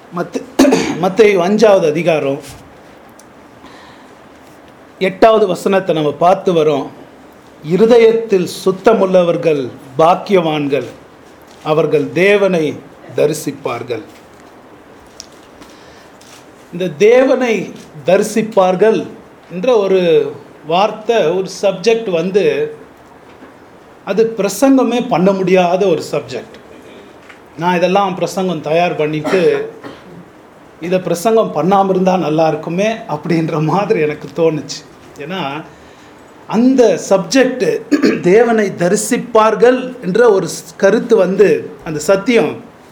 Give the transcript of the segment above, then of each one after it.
மத்த மத்தேயு அஞ்சாவது அதிகாரம் எட்டாவது வசனத்தை நம்ம பார்த்து வரோம் இருதயத்தில் சுத்தமுள்ளவர்கள் பாக்கியவான்கள் அவர்கள் தேவனை தரிசிப்பார்கள் இந்த தேவனை தரிசிப்பார்கள் என்ற ஒரு வார்த்தை ஒரு சப்ஜெக்ட் வந்து அது பிரசங்கமே பண்ண முடியாத ஒரு சப்ஜெக்ட் நான் இதெல்லாம் பிரசங்கம் தயார் பண்ணிட்டு இதை பிரசங்கம் பண்ணாமல் இருந்தால் நல்லா இருக்குமே அப்படின்ற மாதிரி எனக்கு தோணுச்சு ஏன்னா அந்த சப்ஜெக்ட் தேவனை தரிசிப்பார்கள் என்ற ஒரு கருத்து வந்து அந்த சத்தியம்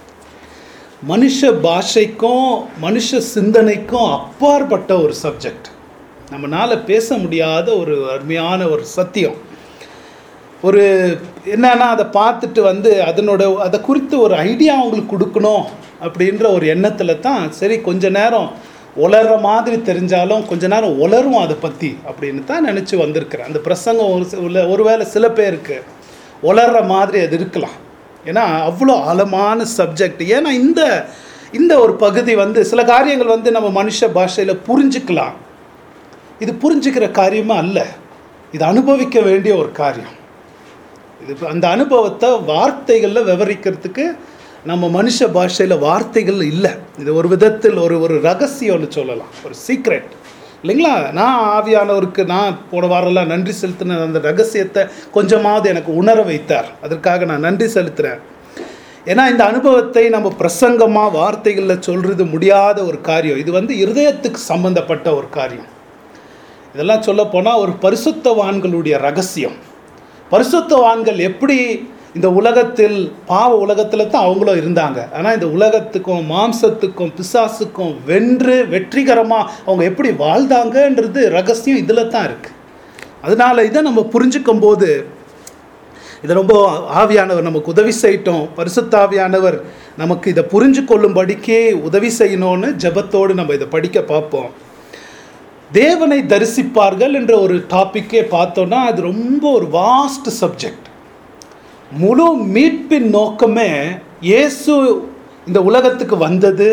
மனுஷ பாஷைக்கும் மனுஷ சிந்தனைக்கும் அப்பாற்பட்ட ஒரு சப்ஜெக்ட் நம்மளால் பேச முடியாத ஒரு அருமையான ஒரு சத்தியம் ஒரு என்னன்னா அதை பார்த்துட்டு வந்து அதனோட அதை குறித்து ஒரு ஐடியா அவங்களுக்கு கொடுக்கணும் அப்படின்ற ஒரு எண்ணத்தில் தான் சரி கொஞ்ச நேரம் உலர்ற மாதிரி தெரிஞ்சாலும் கொஞ்ச நேரம் உலரும் அதை பற்றி அப்படின்னு தான் நினச்சி வந்திருக்கிறேன் அந்த பிரசங்கம் ஒரு சி- உள்ள ஒருவேளை சில பேருக்கு உலர்ற மாதிரி அது இருக்கலாம் ஏன்னா அவ்வளோ ஆழமான சப்ஜெக்ட் ஏன்னா இந்த இந்த ஒரு பகுதி வந்து சில காரியங்கள் வந்து நம்ம மனுஷ பாஷையில் புரிஞ்சுக்கலாம் இது புரிஞ்சுக்கிற காரியமா அல்ல இது அனுபவிக்க வேண்டிய ஒரு காரியம் இது இப்ப அந்த அனுபவத்தை வார்த்தைகளில் விவரிக்கிறதுக்கு நம்ம மனுஷ பாஷையில் வார்த்தைகள் இல்லை இது ஒரு விதத்தில் ஒரு ஒரு ரகசியம்னு சொல்லலாம் ஒரு சீக்ரெட் இல்லைங்களா நான் ஆவியானவருக்கு நான் போன வாரம்லாம் நன்றி செலுத்தின அந்த ரகசியத்தை கொஞ்சமாவது எனக்கு உணர வைத்தார் அதற்காக நான் நன்றி செலுத்துகிறேன் ஏன்னா இந்த அனுபவத்தை நம்ம பிரசங்கமாக வார்த்தைகளில் சொல்கிறது முடியாத ஒரு காரியம் இது வந்து இருதயத்துக்கு சம்பந்தப்பட்ட ஒரு காரியம் இதெல்லாம் சொல்ல போனால் ஒரு பரிசுத்தவான்களுடைய ரகசியம் பரிசுத்தவான்கள் எப்படி இந்த உலகத்தில் பாவ உலகத்தில் தான் அவங்களும் இருந்தாங்க ஆனால் இந்த உலகத்துக்கும் மாம்சத்துக்கும் பிசாசுக்கும் வென்று வெற்றிகரமாக அவங்க எப்படி வாழ்ந்தாங்கன்றது ரகசியம் இதில் தான் இருக்குது அதனால இதை நம்ம புரிஞ்சுக்கும் போது இதை ரொம்ப ஆவியானவர் நமக்கு உதவி செய்யட்டும் பரிசுத்த ஆவியானவர் நமக்கு இதை புரிஞ்சு கொள்ளும்படிக்கே உதவி செய்யணும்னு ஜெபத்தோடு நம்ம இதை படிக்க பார்ப்போம் தேவனை தரிசிப்பார்கள் என்ற ஒரு டாப்பிக்கே பார்த்தோன்னா அது ரொம்ப ஒரு வாஸ்ட் சப்ஜெக்ட் முழு மீட்பின் நோக்கமே இயேசு இந்த உலகத்துக்கு வந்தது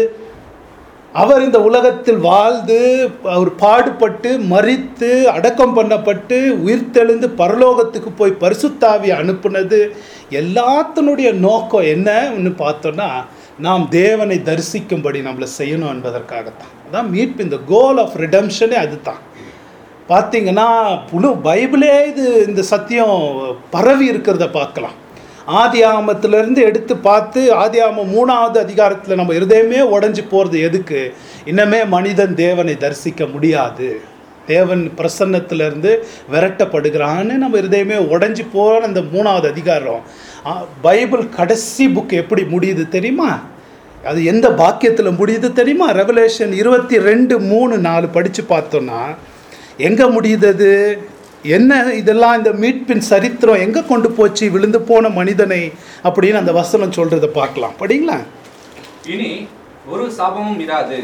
அவர் இந்த உலகத்தில் வாழ்ந்து அவர் பாடுபட்டு மரித்து அடக்கம் பண்ணப்பட்டு உயிர்த்தெழுந்து பரலோகத்துக்கு போய் பரிசுத்தாவி அனுப்புனது எல்லாத்தினுடைய நோக்கம் என்னன்னு பார்த்தோன்னா நாம் தேவனை தரிசிக்கும்படி நம்மளை செய்யணும் என்பதற்காகத்தான் அதான் மீட்பு இந்த கோல் ஆஃப் ரிடம்ஷனே அதுதான் பார்த்தீங்கன்னா புழு பைபிளே இது இந்த சத்தியம் பரவி இருக்கிறத பார்க்கலாம் ஆதி ஆமத்திலிருந்து எடுத்து பார்த்து ஆதி ஆமம் மூணாவது அதிகாரத்தில் நம்ம இருதயமே உடஞ்சி போகிறது எதுக்கு இன்னமே மனிதன் தேவனை தரிசிக்க முடியாது தேவன் பிரசன்னத்திலிருந்து விரட்டப்படுகிறான்னு நம்ம இருதயமே உடஞ்சி போகிற அந்த மூணாவது அதிகாரம் ஆ, பைபிள் கடைசி புக் எப்படி முடியுது தெரியுமா அது எந்த பாக்கியத்தில் முடியுது தெரியுமா ரெவலேஷன் இருபத்தி ரெண்டு மூணு நாலு படித்து பார்த்தோன்னா எங்கே முடியுது அது என்ன இதெல்லாம் இந்த மீட்பின் சரித்திரம் எங்கே கொண்டு போச்சு விழுந்து போன மனிதனை அப்படின்னு அந்த வசனம் சொல்கிறத பார்க்கலாம் படிங்களா இனி ஒரு சாபமும் இராது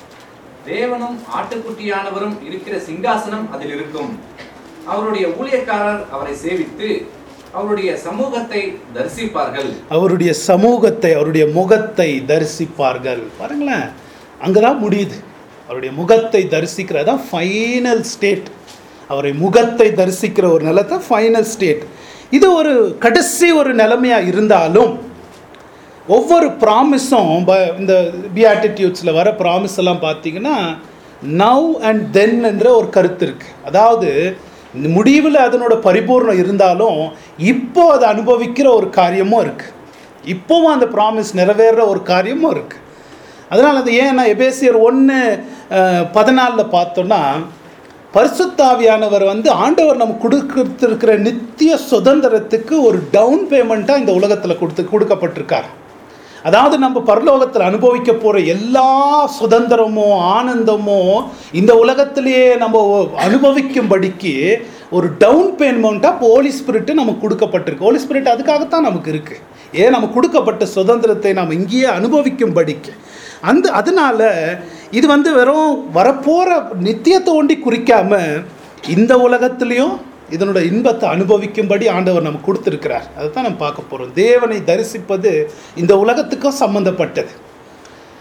தேவனும் ஆட்டுக்குட்டியானவரும் இருக்கிற சிங்காசனம் அதில் இருக்கும் அவருடைய ஊழியக்காரர் அவரை சேவித்து அவருடைய சமூகத்தை தரிசிப்பார்கள் அவருடைய சமூகத்தை அவருடைய முகத்தை தரிசிப்பார்கள் பாருங்களேன் அங்கே தான் முடியுது அவருடைய முகத்தை தரிசிக்கிறதா ஃபைனல் ஸ்டேட் அவரை முகத்தை தரிசிக்கிற ஒரு நிலத்தை ஃபைனல் ஸ்டேட் இது ஒரு கடைசி ஒரு நிலைமையாக இருந்தாலும் ஒவ்வொரு ப்ராமிஸும் இந்த பியாட்டிடியூட்ஸில் வர ப்ராமிஸ் எல்லாம் பார்த்தீங்கன்னா நவ் அண்ட் தென் என்ற ஒரு கருத்து இருக்குது அதாவது முடிவில் அதனோட பரிபூர்ணம் இருந்தாலும் இப்போ அதை அனுபவிக்கிற ஒரு காரியமும் இருக்குது இப்போவும் அந்த ப்ராமிஸ் நிறைவேற ஒரு காரியமும் இருக்குது அதனால் அது ஏன்னா எபேசியர் ஒன்று பதினாலில் பார்த்தோன்னா பரிசுத்தாவியானவர் வந்து ஆண்டவர் நம்ம கொடுத்திருக்கிற நித்திய சுதந்திரத்துக்கு ஒரு டவுன் பேமெண்ட்டாக இந்த உலகத்தில் கொடுத்து கொடுக்கப்பட்டிருக்கார் அதாவது நம்ம பரலோகத்தில் அனுபவிக்க போகிற எல்லா சுதந்திரமும் ஆனந்தமும் இந்த உலகத்திலேயே நம்ம அனுபவிக்கும்படிக்கு ஒரு டவுன் பேமெண்ட்டாக ஹோலி ஸ்பிரிட்டு நமக்கு கொடுக்கப்பட்டிருக்கு ஹோலி ஸ்பிரிட் அதுக்காகத்தான் நமக்கு இருக்குது ஏன் நம்ம கொடுக்கப்பட்ட சுதந்திரத்தை நாம் இங்கேயே அனுபவிக்கும்படிக்கு அந்த அதனால இது வந்து வெறும் வரப்போகிற நித்தியத்தை ஒண்டி குறிக்காம இந்த உலகத்திலையும் இதனோட இன்பத்தை அனுபவிக்கும்படி ஆண்டவர் நமக்கு கொடுத்துருக்கிறார் அதை தான் நம்ம பார்க்க போகிறோம் தேவனை தரிசிப்பது இந்த உலகத்துக்கும் சம்பந்தப்பட்டது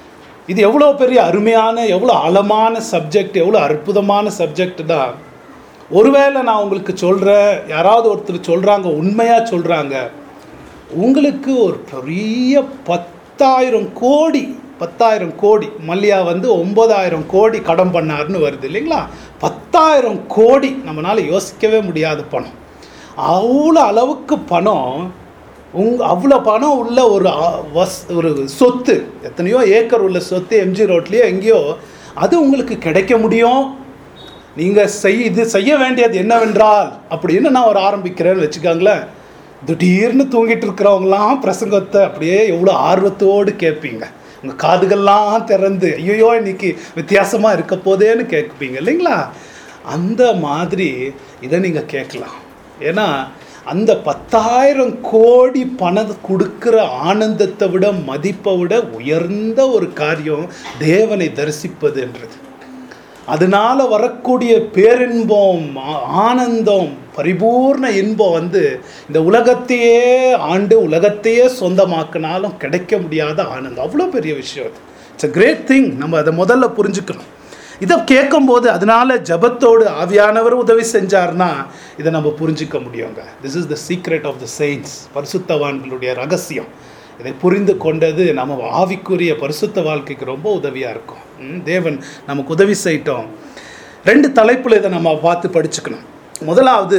இது எவ்வளோ பெரிய அருமையான எவ்வளோ ஆழமான சப்ஜெக்ட் எவ்வளோ அற்புதமான சப்ஜெக்ட் தான் ஒருவேளை நான் உங்களுக்கு சொல்கிறேன் யாராவது ஒருத்தர் சொல்கிறாங்க உண்மையாக சொல்கிறாங்க உங்களுக்கு ஒரு பெரிய பத்தாயிரம் கோடி பத்தாயிரம் கோடி மல்லியா வந்து ஒன்பதாயிரம் கோடி கடன் பண்ணாருன்னு வருது இல்லைங்களா பத்தாயிரம் கோடி நம்மளால் யோசிக்கவே முடியாத பணம் அவ்வளோ அளவுக்கு பணம் உங் அவ்வளோ பணம் உள்ள ஒரு அ- வஸ் ஒரு சொத்து எத்தனையோ ஏக்கர் உள்ள சொத்து எம்ஜி ரோட்லேயோ எங்கேயோ அது உங்களுக்கு கிடைக்க முடியும் நீங்கள் செய் இது செய்ய வேண்டியது என்னவென்றால் அப்படின்னு நான் ஒரு ஆரம்பிக்கிறேன்னு வச்சுக்கோங்களேன் திடீர்னு தூங்கிட்டு இருக்கிறவங்களாம் பிரசங்கத்தை அப்படியே எவ்வளோ ஆர்வத்தோடு கேட்பீங்க உங்கள் காதுகள்லாம் திறந்து ஐயோ இன்னைக்கு வித்தியாசமாக இருக்க போதேன்னு கேட்பீங்க இல்லைங்களா அந்த மாதிரி இதை நீங்கள் கேட்கலாம் ஏன்னா அந்த பத்தாயிரம் கோடி பணம் கொடுக்குற ஆனந்தத்தை விட மதிப்பை விட உயர்ந்த ஒரு காரியம் தேவனை தரிசிப்பதுன்றது அதனால வரக்கூடிய பேரின்பம் ஆ- ஆனந்தம் பரிபூர்ண இன்பம் வந்து இந்த உலகத்தையே ஆண்டு உலகத்தையே சொந்தமாக்கினாலும் கிடைக்க முடியாத ஆனந்தம் அவ்வளோ பெரிய விஷயம் அது இட்ஸ் a கிரேட் திங் நம்ம அதை முதல்ல புரிஞ்சுக்கணும் இதை கேட்கும்போது அதனால ஜபத்தோடு ஆவியானவர் உதவி செஞ்சார்னா இதை நம்ம புரிஞ்சுக்க முடியுங்க this is the secret of the saints பரிசுத்தவான்களுடைய ரகசியம் இதை புரிந்து கொண்டது நம்ம ஆவிக்குரிய பரிசுத்த வாழ்க்கைக்கு ரொம்ப உதவியாக இருக்கும் ம், தேவன் நமக்கு உதவி செய்யட்டும் ரெண்டு தலைப்பில் இதை நம்ம பார்த்து படிச்சுக்கணும் முதலாவது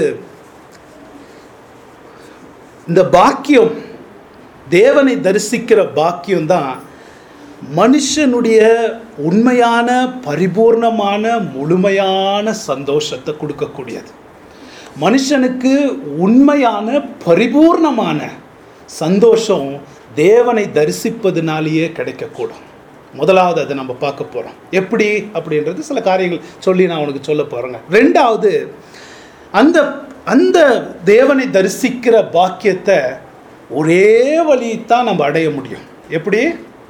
இந்த பாக்கியம் தேவனை தரிசிக்கிற பாக்கியம் தான் மனுஷனுடைய உண்மையான பரிபூர்ணமான முழுமையான சந்தோஷத்தை கொடுக்கக்கூடியது மனுஷனுக்கு உண்மையான பரிபூர்ணமான சந்தோஷம் தேவனை தரிசிப்பதுனாலேயே கிடைக்கக்கூடும் முதலாவது அதை நம்ம பார்க்க போகிறோம் எப்படி அப்படின்றது சில காரியங்கள் சொல்லி நான் உனக்கு சொல்ல போகிறேங்க ரெண்டாவது அந்த அந்த தேவனை தரிசிக்கிற பாக்கியத்தை ஒரே வழி தான் நம்ம அடைய முடியும் எப்படி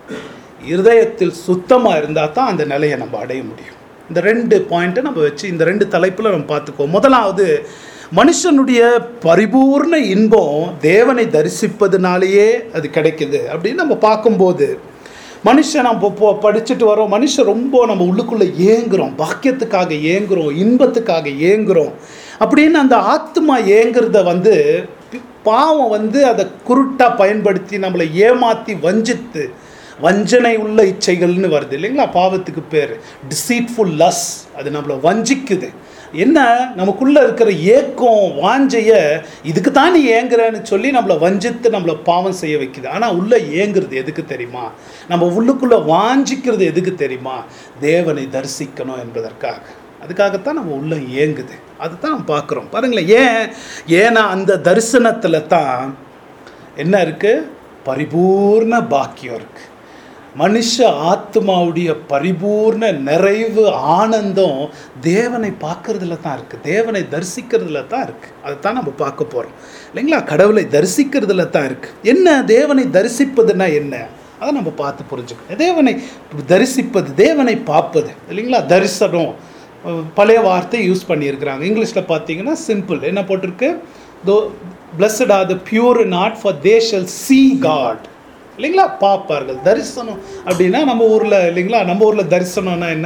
இருதயத்தில் சுத்தமாக இருந்தால் தான் அந்த நிலையை நம்ம அடைய முடியும் இந்த ரெண்டு பாயிண்ட்டை நம்ம வச்சு இந்த ரெண்டு தலைப்பில் நம்ம பார்த்துக்குவோம் முதலாவது மனுஷனுடைய பரிபூர்ண இன்பம் தேவனை தரிசிப்பதுனாலேயே அது கிடைக்குது அப்படின்னு நம்ம பார்க்கும்போது மனுஷன் நம்ம இப்போ படிச்சுட்டு வரோம் மனுஷன் ரொம்ப நம்ம உள்ளுக்குள்ளே ஏங்குறோம் பாக்கியத்துக்காக ஏங்குறோம் இன்பத்துக்காக ஏங்குறோம் அப்படின்னு அந்த ஆத்மா ஏங்குறத வந்து பி- பாவம் வந்து அதை குருட்டாக பயன்படுத்தி நம்மளை ஏமாற்றி வஞ்சித்து வஞ்சனை உள்ள இச்சைகள்னு வருது இல்லைங்களா பாவத்துக்கு பேர் டிசீட்ஃபுல் லஸ் அது நம்மளை வஞ்சிக்குது என்ன நமக்குள்ள இருக்கிற ஏக்கம் வாஞ்சைய இதுக்கு தான் நீ ஏங்குறன்னு சொல்லி நம்மளை வஞ்சித்து நம்மளை பாவம் செய்ய வைக்குது ஆனால் உள்ள ஏங்குறது எதுக்கு தெரியுமா நம்ம உள்ளுக்குள்ள வாஞ்சிக்கிறது எதுக்கு தெரியுமா தேவனை தரிசிக்கணும் என்பதற்காக அதுக்காகத்தான் நம்ம உள்ள ஏங்குது அதுதான் நம்ம பார்க்குறோம் பாருங்களேன் ஏன் ஏன்னா அந்த தரிசனத்தில் தான் என்ன இருக்கு பரிபூர்ண பாக்கியம் இருக்கு மனுஷ ஆத்மாவுடைய பரிபூர்ண நிறைவு ஆனந்தம் தேவனை பார்க்கறதுல தான் இருக்கு தேவனை தரிசிக்கிறதுல தான் இருக்கு அதைத்தான் நம்ம பார்க்க போறோம் இல்லைங்களா கடவுளை தரிசிக்கிறதுல தான் இருக்கு என்ன தேவனை தரிசிப்பதுன்னா என்ன அதை நம்ம பார்த்து புரிஞ்சுக்கணும் தேவனை தரிசிப்பது தேவனை பார்ப்பது இல்லைங்களா தரிசனம் அஹ் பழைய வார்த்தை யூஸ் பண்ணியிருக்கிறாங்க இங்கிலீஷில் பார்த்தீங்கன்னா சிம்பிள் என்ன போட்டிருக்கு though blessed are the pure not for they shall see God இல்லைங்களா பார்ப்பார்கள் தரிசனம் அப்படின்னா நம்ம ஊரில் இல்லைங்களா நம்ம ஊரில் தரிசனம்னா என்ன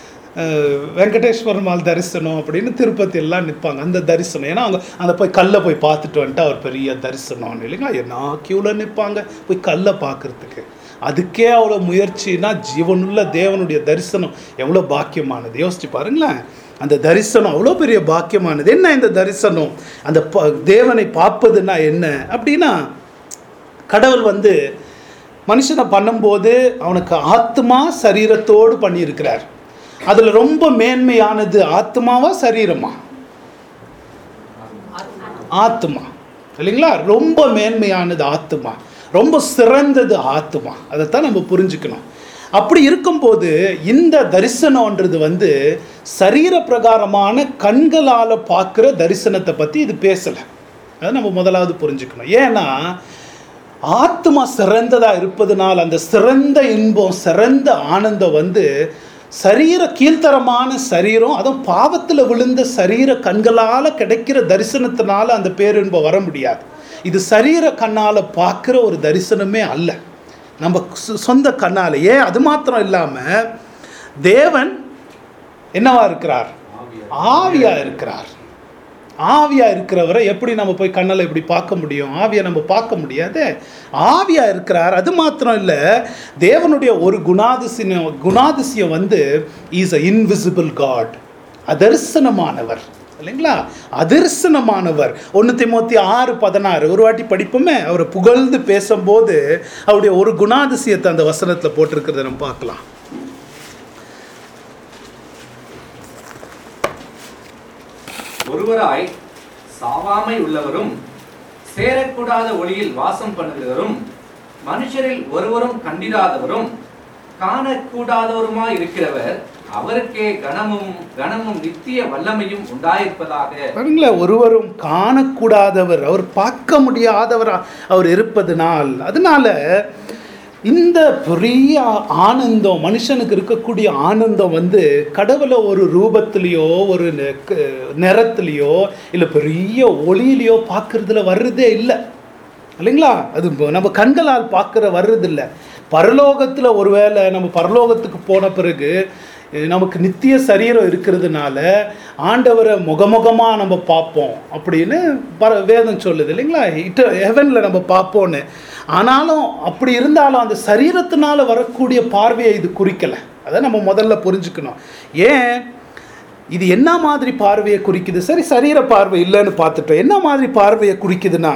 அஹ் வெங்கடேஸ்வரமால் தரிசனம் அப்படின்னு திருப்பதி எல்லாம் நிற்பாங்க அந்த தரிசனம் ஏன்னா அவங்க அந்த போய் கல்லை போய் பார்த்துட்டு வந்துட்டு அவர் பெரிய தரிசனம் இல்லைங்களா என்ன க்யூவில் நிற்பாங்க போய் கல்லை பார்க்கறதுக்கு அதுக்கே அவ்வளோ முயற்சினா ஜீவனுள்ள தேவனுடைய தரிசனம் எவ்வளோ பாக்கியமானது யோசிச்சு பாருங்களேன் அந்த தரிசனம் அவ்வளோ பெரிய பாக்கியமானது என்ன இந்த தரிசனம் அந்த ப- தேவனை பார்ப்பதுன்னா என்ன அப்படின்னா கடவுள் வந்து மனுஷனை பண்ணும்போது அவனுக்கு ஆத்மா சரீரத்தோடு பண்ணியிருக்கிறார் அதில் ரொம்ப மேன்மையானது ஆத்மாவா சரீரமா ஆத்மா இல்லைங்களா ரொம்ப மேன்மையானது ஆத்மா ரொம்ப சிறந்தது ஆத்மா அதைத்தான் நம்ம புரிஞ்சுக்கணும் அப்படி இருக்கும்போது இந்த தரிசனம்ன்றது வந்து சரீர பிரகாரமான கண்களால் பார்க்குற தரிசனத்தை பற்றி இது பேசலை அதை நம்ம முதலாவது புரிஞ்சுக்கணும் ஏன்னா ஆத்மா சிறந்ததா இருப்பதனால் அந்த சிறந்த இன்பம் சிறந்த ஆனந்தம் வந்து சரீர கீழ்த்தரமான சரீரம் அதுவும் பாவத்தில் விழுந்த சரீர கண்களால் கிடைக்கிற தரிசனத்தினால அந்த பேரின்பம் வர முடியாது இது சரீர கண்ணால் பார்க்குற ஒரு தரிசனமே அல்ல நம்ம சொ- சொந்த கண்ணால் ஏன் அது மாத்திரம் இல்லாமல் தேவன் என்னவா இருக்கிறார் ஆவியா இருக்கிறார் ஆவியா இருக்கிறவரை எப்படி நம்ம போய் கண்ணால் இப்படி பார்க்க முடியும் ஆவியை நம்ம பார்க்க முடியாது ஆவியா இருக்கிறார் அது மாத்திரம் இல்லை தேவனுடைய ஒரு குணாதிசயம் குணாதிசயம் வந்து இஸ் அ இன்விசிபிள் காட் அதர்சனமானவர் இல்லைங்களா அதர்சனமானவர் ஒன்று திமுத்தி ஆறு பதினாறு ஒரு வாட்டி படிப்போமே அவரை புகழ்ந்து பேசும்போது அவருடைய ஒரு குணாதிசயத்தை அந்த வசனத்தில் போட்டிருக்கிறத நம்ம பார்க்கலாம் ஒருவராய் சாவாமை உள்ளவரும் சேரக்கூடாத ஒளியில் வாசம் பண்ணுகிறவரும் மனுஷரில் ஒருவரும் கண்டிராதவரும் காணக்கூடாதவருமாய் இருக்கிறவர் அவருக்கே கனமும் கனமும் நித்திய வல்லமையும் உண்டாயிருப்பதாக பாருங்களேன் ஒருவரும் காணக்கூடாதவர் அவர் பார்க்க முடியாதவர் அவர் இருப்பதனால் அதனால இந்த பெரிய ஆனந்தம் மனுஷனுக்கு இருக்கக்கூடிய ஆனந்தம் வந்து கடவுளை ஒரு ரூபத்திலேயோ ஒரு நெ- க- நிறத்திலேயோ இல்லை பெரிய ஒளியிலையோ பார்க்கறதுல வர்றதே இல்லை இல்லைங்களா அது ப- நம்ம கண்களால் பார்க்குற வர்றதில்ல பரலோகத்தில் ஒருவேளை நம்ம பரலோகத்துக்கு போன பிறகு அஹ், நமக்கு நித்திய சரீரம் இருக்கிறதுனால ஆண்டவரை முகமுகமாக நம்ம பார்ப்போம் அப்படின்னு பர வேதம் சொல்லுது இல்லைங்களா இட்ட ஹெவனில் நம்ம பார்ப்போன்னு ஆனாலும் அப்படி இருந்தாலும் அந்த சரீரத்தினால வரக்கூடிய பார்வையை இது குறிக்கலை அதை நம்ம முதல்ல புரிஞ்சுக்கணும் ஏன் இது என்ன மாதிரி பார்வையை குறிக்குது சரி சரீர பார்வை இல்லைன்னு பார்த்துட்டோம் என்ன மாதிரி பார்வையை குறிக்குதுன்னா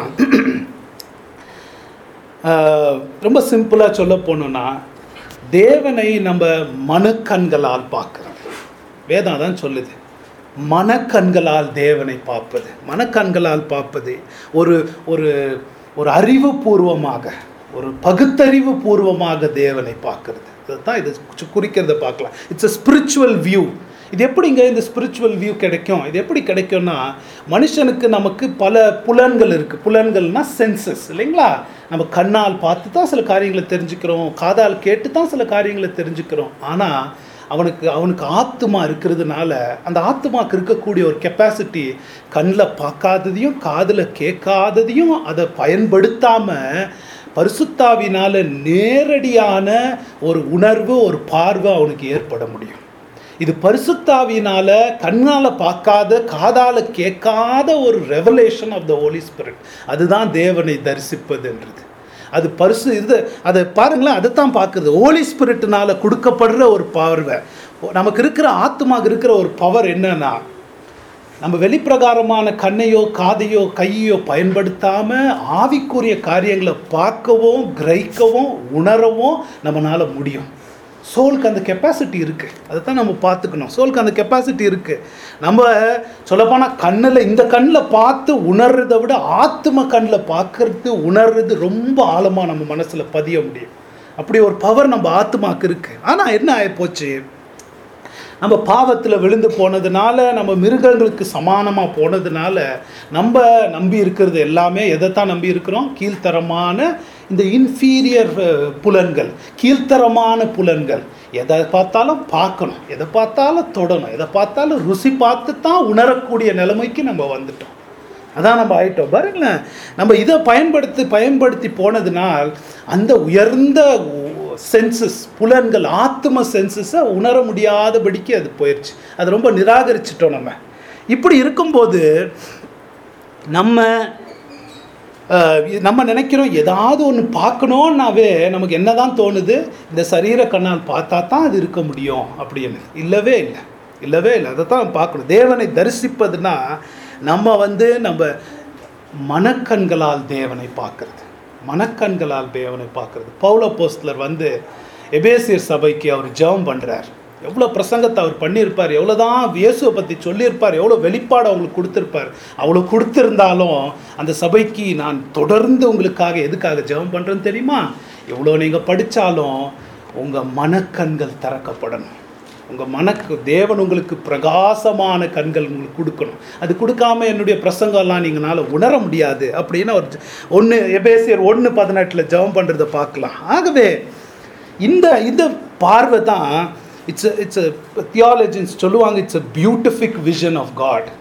ஆஹ், ரொம்ப சிம்பிளாக சொல்ல போனோம்னா தேவனை நம்ம மனக்கண்களால் பார்க்குறது வேதம் தான் சொல்லுது மனக்கண்களால் தேவனை பார்ப்பது மனக்கண்களால் பார்ப்பது ஒரு ஒரு ஒரு அறிவுபூர்வமாக ஒரு பகுத்தறிவு பூர்வமாக தேவனை பார்க்கறது அதுதான் இது கு- குறிக்கிறத பார்க்கலாம் இட்ஸ் a ஸ்பிரிச்சுவல் வியூ இது எப்படிங்க இந்த ஸ்பிரிச்சுவல் வியூ கிடைக்கும் இது எப்படி கிடைக்கும்னா மனுஷனுக்கு நமக்கு பல புலன்கள் இருக்குது புலன்கள்னா சென்சஸ் இல்லைங்களா நம்ம கண்ணால் பார்த்து தான் சில காரியங்களை தெரிஞ்சுக்கிறோம் காதால் கேட்டு தான் சில காரியங்களை தெரிஞ்சுக்கிறோம் ஆனால் அவனுக்கு அவனுக்கு ஆத்மா இருக்கிறதுனால அந்த ஆத்மாக்கு இருக்கக்கூடிய ஒரு கெப்பாசிட்டி கண்ணில் பார்க்காததையும் காதில் கேட்காததையும் அதை பயன்படுத்தாமல் பரிசுத்தாவினால நேரடியான ஒரு உணர்வு ஒரு பார்வை அவனுக்கு ஏற்பட முடியும் இது பரிசுத்தாவினால கண்ணால பார்க்காத காதால கேட்காத ஒரு revelation of the Holy Spirit அதுதான் தேவனை தரிசிப்பதுன்றது அது பரிசு இது அதை பாருங்களேன் அதை தான் பார்க்குது ஹோலி ஸ்பிரிட்னால கொடுக்கப்படுற ஒரு பார்வை நமக்கு இருக்கிற ஆத்மாக்கு இருக்கிற ஒரு பவர் என்னன்னா நம்ம வெளிப்பிரகாரமான கண்ணையோ காதையோ கையோ பயன்படுத்தாம ஆவிக்குரிய காரியங்களை பார்க்கவும் கிரகிக்கவும் உணரவும் நம்மளால முடியும் சோலுக்கு அந்த கெப்பாசிட்டி இருக்குது அதை தான் நம்ம பார்த்துக்கணும் சோலுக்கு அந்த கெப்பாசிட்டி இருக்குது நம்ம சொல்லப்போனால் கண்ணில் இந்த கண்ணில் பார்த்து உணர்றதை விட ஆத்ம கண்ணில் பார்க்கறது உணர்றது ரொம்ப ஆழமாக நம்ம மனசில் பதிய முடியும் அப்படி ஒரு பவர் நம்ம ஆத்மாக்கு இருக்குது ஆனால் என்ன ஆகிப்போச்சு நம்ம பாவத்தில் விழுந்து போனதுனால நம்ம மிருகங்களுக்கு சமானமாக போனதுனால நம்ம நம்பி இருக்கிறது எல்லாமே எதைத்தான் நம்பி இருக்கிறோம் கீழ்த்தரமான இந்த இன்ஃபீரியர் புலன்கள் கீழ்த்தரமான புலன்கள் எதை பார்த்தாலும் பார்க்கணும் எதை பார்த்தாலும் தொடணும் எதை பார்த்தாலும் ருசி பார்த்து தான் உணரக்கூடிய நிலைமைக்கு நம்ம வந்துட்டோம் அதான் நம்ம ஆயிட்டோம் பாருங்களேன் நம்ம இதை பயன்படுத்தி பயன்படுத்தி போனதுனால் அந்த உயர்ந்த சென்சஸ் புலன்கள் ஆத்ம சென்சஸை உணர முடியாதபடிக்கு அது போயிடுச்சு அது ரொம்ப நிராகரிச்சிட்டோம் நம்ம இப்படி இருக்கும்போது நம்ம அஹ், நம்ம நினைக்கிறோம் ஏதாவது ஒன்று பார்க்கணுன்னாவே நமக்கு என்னதான் தோணுது இந்த சரீர கண்ணால் பார்த்தா தான் அது இருக்க முடியும் அப்படின்னு இல்லவே இல்லை இல்லவே இல்லை அதை தான் பார்க்கணும் தேவனை தரிசிப்பதுன்னா நம்ம வந்து நம்ம மனக்கண்களால் தேவனை பார்க்கறது மனக்கண்களால் தேவனை பார்க்கறது பவுல போஸ்தலர் வந்து எபேசியர் சபைக்கு அவர் ஜெபம் பண்ணுறார் எவ்வளோ பிரசங்கத்தை அவர் பண்ணியிருப்பார் எவ்வளோ தான் இயேசுவை பற்றி சொல்லியிருப்பார் எவ்வளோ வெளிப்பாடு அவங்களுக்கு கொடுத்துருப்பார் அவ்வளோ கொடுத்துருந்தாலும் அந்த சபைக்கு நான் தொடர்ந்து உங்களுக்காக எதுக்காக ஜெபம் பண்ணுறேன்னு தெரியுமா எவ்வளோ நீங்கள் படித்தாலும் உங்கள் மனக்கண்கள் திறக்கப்படணும் உங்கள் மனக்கு தேவன் உங்களுக்கு பிரகாசமான கண்கள் உங்களுக்கு கொடுக்கணும் அது கொடுக்காம என்னுடைய பிரசங்கம்லாம் நீங்களால உணர முடியாது அப்படின்னு ஒரு ஒன்று எபேசியர் ஒன்று பதினெட்டில் ஜெபம் பண்ணுறதை பார்க்கலாம் ஆகவே இந்த இந்த பார்வை தான் இட்ஸ் இட்ஸ் தியாலஜின்ஸ் சொல்லுவாங்க it's a beatific vision of God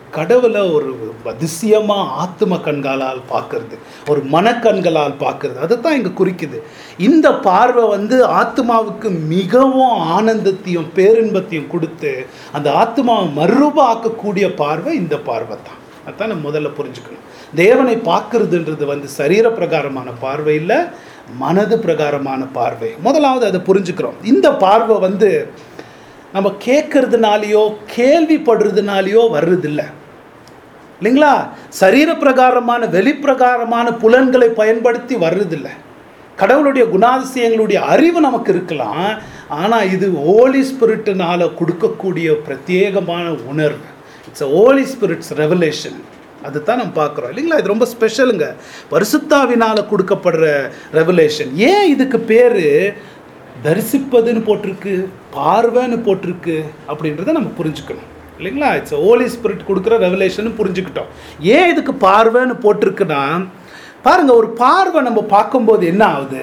கடவுளை ஒரு அதிசயமா ஆத்தும கண்களால் பார்க்கறது ஒரு மனக்கண்களால் பார்க்கறது அதை தான் இங்கே குறிக்குது இந்த பார்வை வந்து ஆத்மாவுக்கு மிகவும் ஆனந்தத்தையும் பேரின்பத்தையும் கொடுத்து அந்த ஆத்மாவை மறுரூபாக்கக்கூடிய பார்வை இந்த பார்வை தான் அதான் நம்ம முதல்ல புரிஞ்சுக்கணும் தேவனை பார்க்கறதுன்றது வந்து சரீர பிரகாரமான பார்வை இல்லை மனது பிரகாரமான பார்வை முதலாவது அதை புரிஞ்சுக்கிறோம் இந்த பார்வை வந்து நம்ம கேட்கறதுனாலையோ கேள்விப்படுறதுனாலையோ வர்றதில்லை இல்லைங்களா சரீர பிரகாரமான வெளிப்பிரகாரமான புலன்களை பயன்படுத்தி வர்றதில்லை கடவுளுடைய குணாதிசயங்களுடைய அறிவு நமக்கு இருக்கலாம் ஆனால் இது ஹோலி ஸ்பிரிட்டுனால கொடுக்கக்கூடிய பிரத்யேகமான உணர்வு it's a Holy Spirit's revelation அதுதான் நம்ம பார்க்குறோம் இல்லைங்களா இது ரொம்ப ஸ்பெஷலுங்க பரிசுத்தாவினால் கொடுக்கப்படுற ரெவலேஷன் ஏன் இதுக்கு பேர் தரிசிப்பதுன்னு போட்டிருக்கு பார்வைன்னு போட்டிருக்கு அப்படின்றத நம்ம புரிஞ்சுக்கணும் இல்லைங்களா இட்ஸ் ஹோலி ஸ்பிரிட் கொடுக்குற ரெவலேஷன் புரிஞ்சுக்கிட்டோம் ஏன் இதுக்கு பார்வைன்னு போட்டிருக்குன்னா பாருங்க ஒரு பார்வை நம்ம பார்க்கும்போது என்ன ஆகுது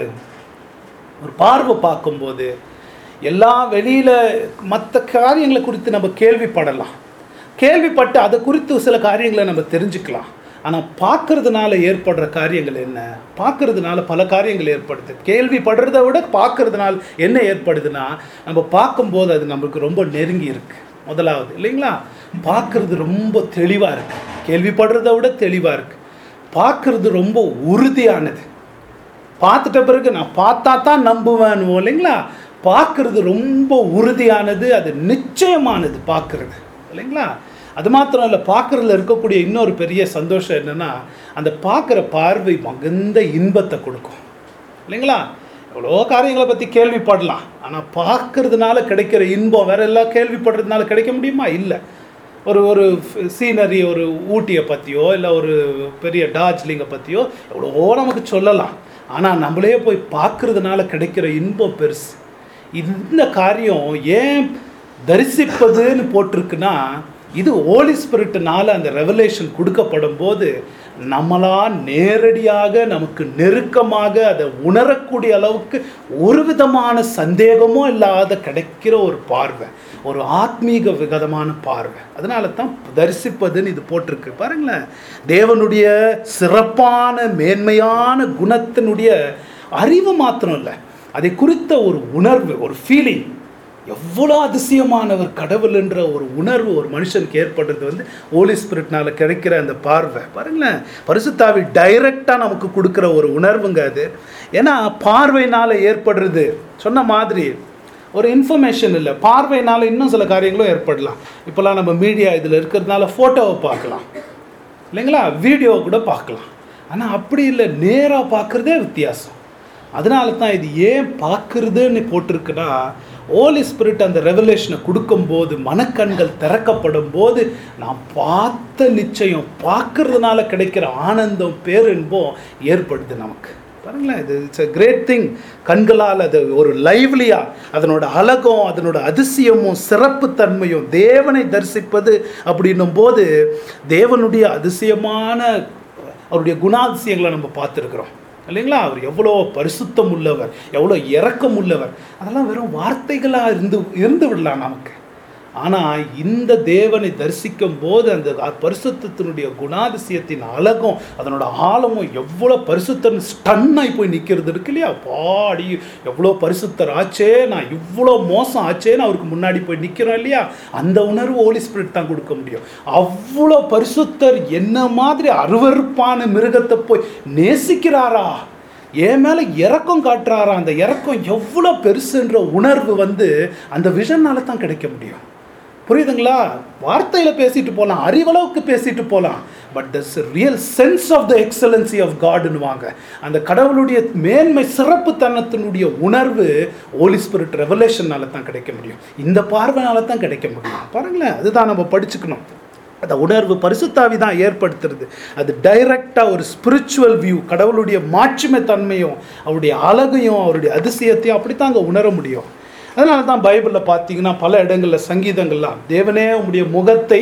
ஒரு பார்வை பார்க்கும்போது எல்லா வெளியில மற்ற காரியங்களை குறித்து நம்ம கேள்விப்படலாம் கேள்விப்பட்டு அதை குறித்து சில காரியங்களை நம்ம தெரிஞ்சுக்கலாம் ஆனால் பார்க்கறதுனால ஏற்படுற காரியங்கள் என்ன பார்க்கறதுனால பல காரியங்கள் ஏற்படுது கேள்விப்படுறதை விட பார்க்கறதுனால என்ன ஏற்படுதுன்னா நம்ம பார்க்கும்போது அது நம்மளுக்கு ரொம்ப நெருங்கி இருக்கு முதலாவது இல்லைங்களா பார்க்கறது ரொம்ப தெளிவாக இருக்கு கேள்விப்படுறதை விட தெளிவாக இருக்கு பார்க்கறது ரொம்ப உறுதியானது பார்த்துட்ட பிறகு நான் பார்த்தா தான் நம்புவேன் இல்லைங்களா பார்க்கறது ரொம்ப உறுதியானது அது நிச்சயமானது பார்க்கறது இல்லைங்களா அது மாத்திரம் இல்லை பார்க்கறதுல இருக்கக்கூடிய இன்னொரு பெரிய சந்தோஷம் என்னன்னா அந்த பார்க்குற பார்வை மகுந்த இன்பத்தை கொடுக்கும் இல்லைங்களா எவ்வளோ காரியங்களை பற்றி கேள்விப்படலாம் ஆனால் பார்க்கறதுனால கிடைக்கிற இன்பம் வேற எல்லாம் கேள்விப்படுறதுனால கிடைக்க முடியுமா இல்லை ஒரு ஒரு சீனரி ஒரு ஊட்டியை பற்றியோ இல்லை ஒரு பெரிய டார்ஜிலிங்கை பற்றியோ எவ்வளவோ நமக்கு சொல்லலாம் ஆனால் நம்மளே போய் பார்க்கறதுனால கிடைக்கிற இன்பம் பெருசு இந்த காரியம் ஏன் தரிசிப்பதுன்னு போட்டிருக்குன்னா இது ஹோலி ஸ்பிரிட்னால அந்த ரெவலேஷன் கொடுக்கப்படும் போது நம்மளா நேரடியாக நமக்கு நெருக்கமாக அதை உணரக்கூடிய அளவுக்கு ஒரு விதமான சந்தேகமும் இல்லாத கிடைக்கிற ஒரு பார்வை ஒரு ஆத்மீக விதமான பார்வை அதனால தான் தரிசிப்பதுன்னு இது போட்டிருக்கு பாருங்களேன் தேவனுடைய சிறப்பான மேன்மையான குணத்தினுடைய அறிவு மாத்திரம் இல்லை அதை குறித்த ஒரு உணர்வு ஒரு ஃபீலிங் எவ்வளோ அதிசயமானவர் கடவுள் என்ற ஒரு உணர்வு ஒரு மனுஷனுக்கு ஏற்படுறது வந்து ஹோலி ஸ்பிரிட்னால கிடைக்கிற அந்த பார்வை பாருங்களேன் பரிசுத்தாவி டைரக்டாக நமக்கு கொடுக்குற ஒரு உணர்வுங்க அது ஏன்னா பார்வையினால் ஏற்படுறது சொன்ன மாதிரி ஒரு இன்ஃபர்மேஷன் இல்லை பார்வையினால் இன்னும் சில காரியங்களும் ஏற்படலாம் இப்போலாம் நம்ம மீடியா இதில் இருக்கிறதுனால ஃபோட்டோவை பார்க்கலாம் இல்லைங்களா வீடியோ கூட பார்க்கலாம் ஆனால் அப்படி இல்லை நேராக பார்க்குறதே வித்தியாசம் அதனால தான் இது ஏன் பார்க்குறதுன்னு போட்டிருக்குன்னா ஹோலி ஸ்பிரிட் அந்த ரெவலேஷனை கொடுக்கும்போது மனக்கண்கள் திறக்கப்படும் போது நான் பார்த்த நிச்சயம் பார்க்கறதுனால கிடைக்கிற ஆனந்தம் பேரின்பம் ஏற்படுது நமக்கு பாருங்களேன் இது இட்ஸ் a கிரேட் திங் கண்களால் அது ஒரு லைவ்லியா அதனோட அழகும் அதனோட அதிசயமும் சிறப்புத்தன்மையும் தேவனை தரிசிப்பது அப்படின்னும் போது தேவனுடைய அதிசயமான அவருடைய குணாதிசயங்களை நம்ம பார்த்துருக்குறோம் இல்லைங்களா அவர் எவ்வளோ பரிசுத்தம் உள்ளவர் எவ்வளோ இரக்கம் உள்ளவர் அதெல்லாம் வெறும் வார்த்தைகளாக இருந்து இருந்து விடலாம் நமக்கு ஆனால் இந்த தேவனை தரிசிக்கும் போது அந்த பரிசுத்தத்தினுடைய குணாதிசயத்தின் அழகும் அதனோட ஆழமும் எவ்வளோ பரிசுத்தன் ஸ்டன்னாகி போய் நிற்கிறது இருக்கு இல்லையா பாடி எவ்வளோ பரிசுத்தர் ஆச்சே நான் இவ்வளோ மோசம் ஆச்சேன்னு அவருக்கு முன்னாடி போய் நிற்கிறோம் இல்லையா அந்த உணர்வு ஹோலி ஸ்பிரிட் தான் கொடுக்க முடியும் அவ்வளோ பரிசுத்தர் என்ன மாதிரி அருவருப்பான மிருகத்தை போய் நேசிக்கிறாரா என் மேலே இறக்கம் காட்டுறாரா அந்த இறக்கம் எவ்வளோ பெருசுன்ற உணர்வு வந்து அந்த விஷன்னால தான் கிடைக்க முடியும் புரியுதுங்களா வார்த்தையில் பேசிட்டு போகலாம் அறிவளவுக்கு பேசிட்டு போகலாம் but thus real sense of the excellency of காட்னு வாங்க அந்த கடவுளுடைய மேன்மை சிறப்பு தனத்தினுடைய உணர்வு ஹோலி ஸ்பிரிட் ரெவலேஷனால தான் கிடைக்க முடியும் இந்த பார்வைனால தான் கிடைக்க முடியும் பாருங்களேன் அதுதான் நம்ம படிச்சுக்கணும் அந்த உணர்வு பரிசுத்தாவி தான் ஏற்படுத்துறது அது டைரக்டாக ஒரு ஸ்பிரிச்சுவல் வியூ கடவுளுடைய மாட்சிமை தன்மையும் அவருடைய அழகையும் அவருடைய அதிசயத்தையும் அப்படித்தான் அங்கே உணர முடியும் அதனால தான் பைபிளில் பார்த்தீங்கன்னா பல இடங்களில் சங்கீதங்கள்லாம் தேவனே உம்முடைய முகத்தை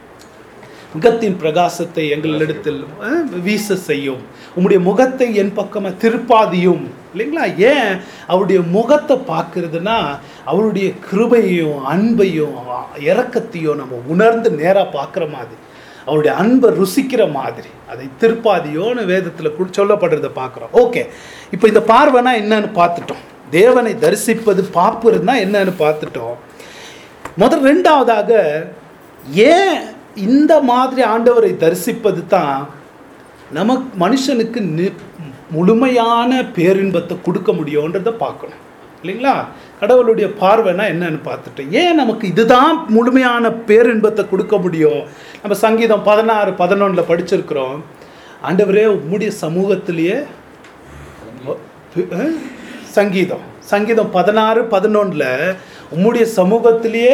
முகத்தின் பிரகாசத்தை எங்களிடத்தில் அஹ், வீச செய்யும் உம்முடைய முகத்தை என் பக்கமாக திருப்பாதியும் இல்லைங்களா ஏன் அவருடைய முகத்தை பார்க்கறதுனா அவருடைய கிருபையும் அன்பையும் இரக்கத்தையும் நம்ம உணர்ந்து நேராக பார்க்குற மாதிரி அவருடைய அன்பை ருசிக்கிற மாதிரி அதை திருப்பாதியோன்னு வேதத்தில் கு- சொல்லப்படுறதை பார்க்குறோம் ஓகே இப்போ இந்த பார்வைனா என்னன்னு பார்த்துட்டோம் தேவனை தரிசிப்பது பாப்புறதுனா என்னன்னு பார்த்துட்டோம் முதல் ரெண்டாவதாக ஏன் இந்த மாதிரி ஆண்டவரை தரிசிப்பது தான் நமக்கு மனுஷனுக்கு நி முழுமையான பேரின்பத்தை கொடுக்க முடியுன்றதை பார்க்கணும் இல்லைங்களா கடவுளுடைய பார்வைனா என்னன்னு பார்த்துட்டு ஏன் நமக்கு இதுதான் முழுமையான பேரின்பத்தை கொடுக்க முடியும் நம்ம சங்கீதம் பதினாறு பதினொன்றில் படிச்சிருக்கிறோம் ஆண்டவரே உம்முடைய சமூகத்திலேயே அஹ், சங்கீதம் சங்கீதம் பதினாறு பதினொன்றில் உம்முடைய சமூகத்திலேயே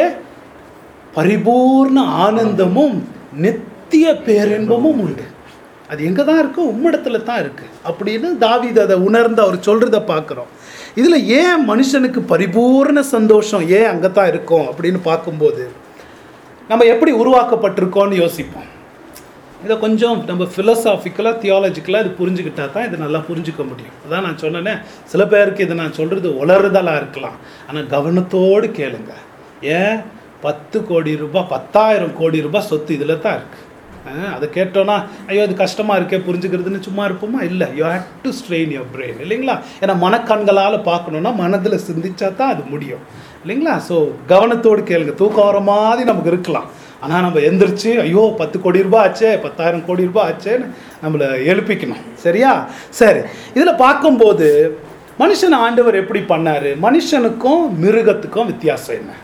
பரிபூர்ண ஆனந்தமும் நித்திய பேரின்பமும் உண்டு அது எங்கே தான் இருக்கு உம்மிடத்துல தான் இருக்கு அப்படின்னு தாவீது அதை உணர்ந்து அவர் சொல்றத பார்க்குறோம் இதில் ஏன் மனுஷனுக்கு பரிபூர்ண சந்தோஷம் ஏன் அங்கே தான் இருக்கும் அப்படின்னு பார்க்கும்போது நம்ம எப்படி உருவாக்கப்பட்டிருக்கோம்னு யோசிப்போம் இதை கொஞ்சம் நம்ம ஃபிலசாஃபிக்கலாக தியாலஜிக்கலாக இது புரிஞ்சுக்கிட்டா தான் இதை நல்லா புரிஞ்சுக்க முடியும் அதான் நான் சொன்னேனே சில பேருக்கு இதை நான் சொல்கிறது உளறுதலாக இருக்கலாம் ஆனால் கவனத்தோடு கேளுங்க ஏன் பத்து கோடி ரூபாய் பத்தாயிரம் கோடி ரூபாய் சொத்து இதில் தான் இருக்குது அதை கேட்டோன்னா ஐயோ இது கஷ்டமாக இருக்கே புரிஞ்சுக்கிறதுன்னு சும்மா இருப்போமா இல்லை you have to strain your brain இல்லைங்களா ஏன்னா மனக்கண்களால் பார்க்கணுன்னா மனதில் சிந்திச்சா தான் அது முடியும் இல்லைங்களா ஸோ கவனத்தோடு கேளுங்க தூக்கம் வர மாதிரி நமக்கு இருக்கலாம் ஆனால் நம்ம எந்திரிச்சு ஐயோ பத்து கோடி ரூபாய் ஆச்சே பத்தாயிரம் கோடி ரூபாய் ஆச்சேன்னு நம்மளை எழுப்பிக்கணும் சரியா சரி இதில் பார்க்கும்போது மனுஷன் ஆண்டவர் எப்படி பண்ணார் மனுஷனுக்கும் மிருகத்துக்கும் வித்தியாசம் என்ன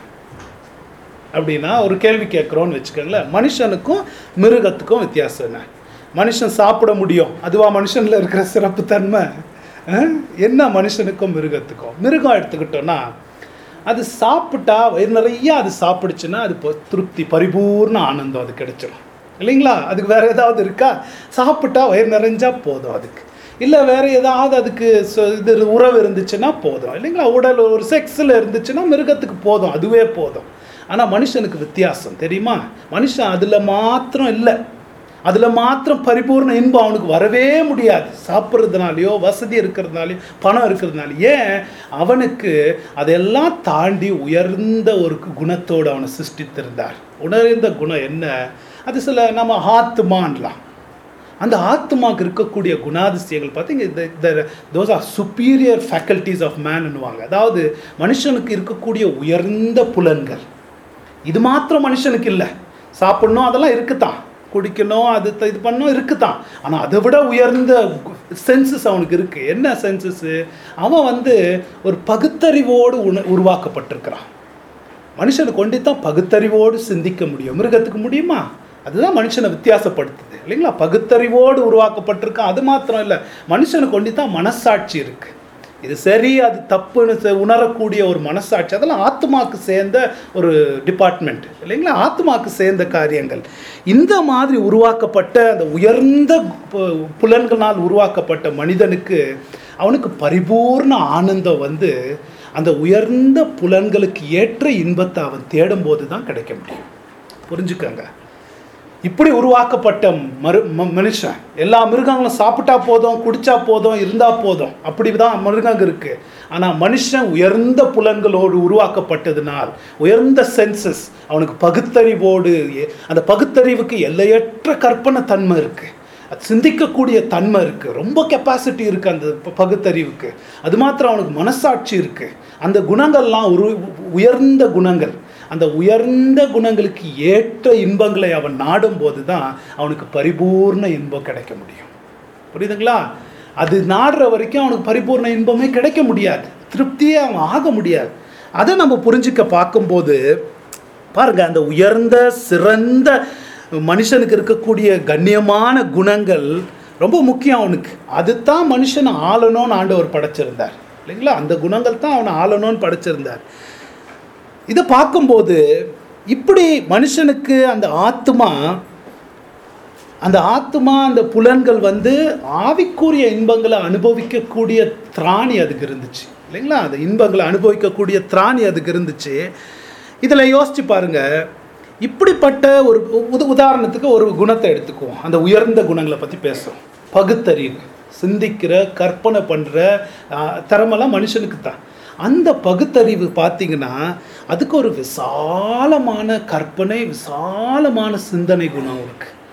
அப்படின்னா ஒரு கேள்வி கேட்குறோன்னு வச்சுக்கோங்களேன் மனுஷனுக்கும் மிருகத்துக்கும் வித்தியாசம் என்ன மனுஷன் சாப்பிட முடியும் அதுவா மனுஷனில் இருக்கிற சிறப்பு தன்மை அஹ்? என்ன மனுஷனுக்கும் மிருகத்துக்கும் மிருகம் எடுத்துக்கிட்டோன்னா அது சாப்பிட்டா வயிறு நிறைய அது சாப்பிடுச்சுன்னா அது ப- திருப்தி பரிபூர்ண ஆனந்தம் அது கிடைச்சிடும் இல்லைங்களா அதுக்கு வேற ஏதாவது இருக்கா சாப்பிட்டா வயிறு நிறைஞ்சா போதும் அதுக்கு இல்லை வேற ஏதாவது அதுக்கு ச- இது உறவு இருந்துச்சுன்னா போதும் இல்லைங்களா உடல் ஒரு செக்ஸில் இருந்துச்சுன்னா மிருகத்துக்கு போதும் அதுவே போதும் ஆனால் மனுஷனுக்கு வித்தியாசம் தெரியுமா மனுஷன் அதில் மாத்திரம் இல்லை அதில் மாத்திரம் பரிபூர்ண இன்பம் அவனுக்கு வரவே முடியாது சாப்பிட்றதுனாலையோ வசதி இருக்கிறதுனாலையோ பணம் இருக்கிறதுனால ஏன் அவனுக்கு அதெல்லாம் தாண்டி உயர்ந்த ஒரு குணத்தோடு அவனை சிருஷ்டித்திருந்தார் உணர்ந்த குணம் என்ன அது சில நம்ம ஆத்துமான்லாம் அந்த ஆத்மாக்கு இருக்கக்கூடிய குணாதிசயங்கள் பார்த்தீங்க இந்த those are superior faculties of மேன்னுவாங்க அதாவது மனுஷனுக்கு இருக்கக்கூடிய உயர்ந்த புலன்கள் இது மாத்திரம் மனுஷனுக்கு இல்லை சாப்பிடணும் அதெல்லாம் இருக்குதான் குடிக்கணும் அது த- இது பண்ணணும் இருக்குதான் ஆனால் அதை விட உயர்ந்த சென்சஸ் அவனுக்கு இருக்கு என்ன சென்சஸ் அவன் வந்து ஒரு பகுத்தறிவோடு உண உருவாக்கப்பட்டிருக்கிறான் மனுஷனுக்கு ஒண்டி தான் பகுத்தறிவோடு சிந்திக்க முடியும் மிருகத்துக்கு முடியுமா அதுதான் மனுஷனை வித்தியாசப்படுத்துது இல்லைங்களா பகுத்தறிவோடு உருவாக்கப்பட்டிருக்கான் அது மாத்திரம் இல்லை மனுஷனுக்கு ஒண்டி தான் மனசாட்சி இருக்கு இது சரி அது தப்புன்னு செ- உணரக்கூடிய ஒரு மனசாட்சி அதெல்லாம் ஆத்மாக்கு சேர்ந்த ஒரு டிபார்ட்மெண்ட் இல்லைங்களா ஆத்மாக்கு சேர்ந்த காரியங்கள் இந்த மாதிரி உருவாக்கப்பட்ட அந்த உயர்ந்த பு- புலன்களால் உருவாக்கப்பட்ட மனிதனுக்கு அவனுக்கு பரிபூர்ண ஆனந்தம் வந்து அந்த உயர்ந்த புலன்களுக்கு ஏற்ற இன்பத்தை அவன் தேடும்போது தான் கிடைக்க முடியும் புரிஞ்சுக்கங்க இப்படி உருவாக்கப்பட்ட மரு ம- மனுஷன் எல்லா மிருகங்களும் சாப்பிட்டா போதும் குடிச்சா போதும் இருந்தா போதும் அப்படிதான் மிருகங்க இருக்கு ஆனா மனுஷன் உயர்ந்த புலன்களோடு உருவாக்கப்பட்டதினால் உயர்ந்த சென்சஸ் அவனுக்கு பகுத்தறிவோடு எ- அந்த பகுத்தறிவுக்கு எல்லையற்ற கற்பனை தன்மை இருக்கு அது சிந்திக்கக்கூடிய தன்மை இருக்கு ரொம்ப கெப்பாசிட்டி இருக்கு அந்த ப- பகுத்தறிவுக்கு அது மாத்திரம் அவனுக்கு மனசாட்சி இருக்கு அந்த குணங்கள்லாம் உரு உயர்ந்த குணங்கள் அந்த உயர்ந்த குணங்களுக்கு ஏற்ற இன்பங்களை அவன் நாடும் போது தான் அவனுக்கு பரிபூர்ண இன்பம் கிடைக்க முடியும் புரியுதுங்களா அது நாடுற வரைக்கும் அவனுக்கு பரிபூர்ண இன்பமே கிடைக்க முடியாது திருப்தியே அவன் ஆக முடியாது அதை நம்ம புரிஞ்சுக்க பார்க்கும்போது பாருங்க அந்த உயர்ந்த சிறந்த மனுஷனுக்கு இருக்கக்கூடிய கண்ணியமான குணங்கள் ரொம்ப முக்கியம் அவனுக்கு அதுதான் மனுஷனை ஆளணும்னு ஆண்டவர் படைச்சிருந்தார் இல்லைங்களா அந்த குணங்கள் தான் அவனை ஆளணும்னு படைச்சிருந்தார் இதை பார்க்கும்போது இப்படி மனுஷனுக்கு அந்த ஆத்மா அந்த ஆத்மா அந்த புலன்கள் வந்து ஆவிக்குரிய இன்பங்களை அனுபவிக்கக்கூடிய திராணி அதுக்கு இருந்துச்சு இல்லைங்களா அந்த இன்பங்களை அனுபவிக்கக்கூடிய திராணி அதுக்கு இருந்துச்சு இதில் யோசிச்சு பாருங்க இப்படிப்பட்ட ஒரு உத உதாரணத்துக்கு ஒரு குணத்தை எடுத்துக்குவோம் அந்த உயர்ந்த குணங்களை பற்றி பேசுகிறோம் பகுத்தறிவு சிந்திக்கிற கற்பனை பண்ணுற திறமெல்லாம் மனுஷனுக்கு தான் அந்த பகுத்தறிவு பார்த்தீங்கன்னா அதுக்கு ஒரு விசாலமான கற்பனை விசாலமான சிந்தனை குணம் இருக்கு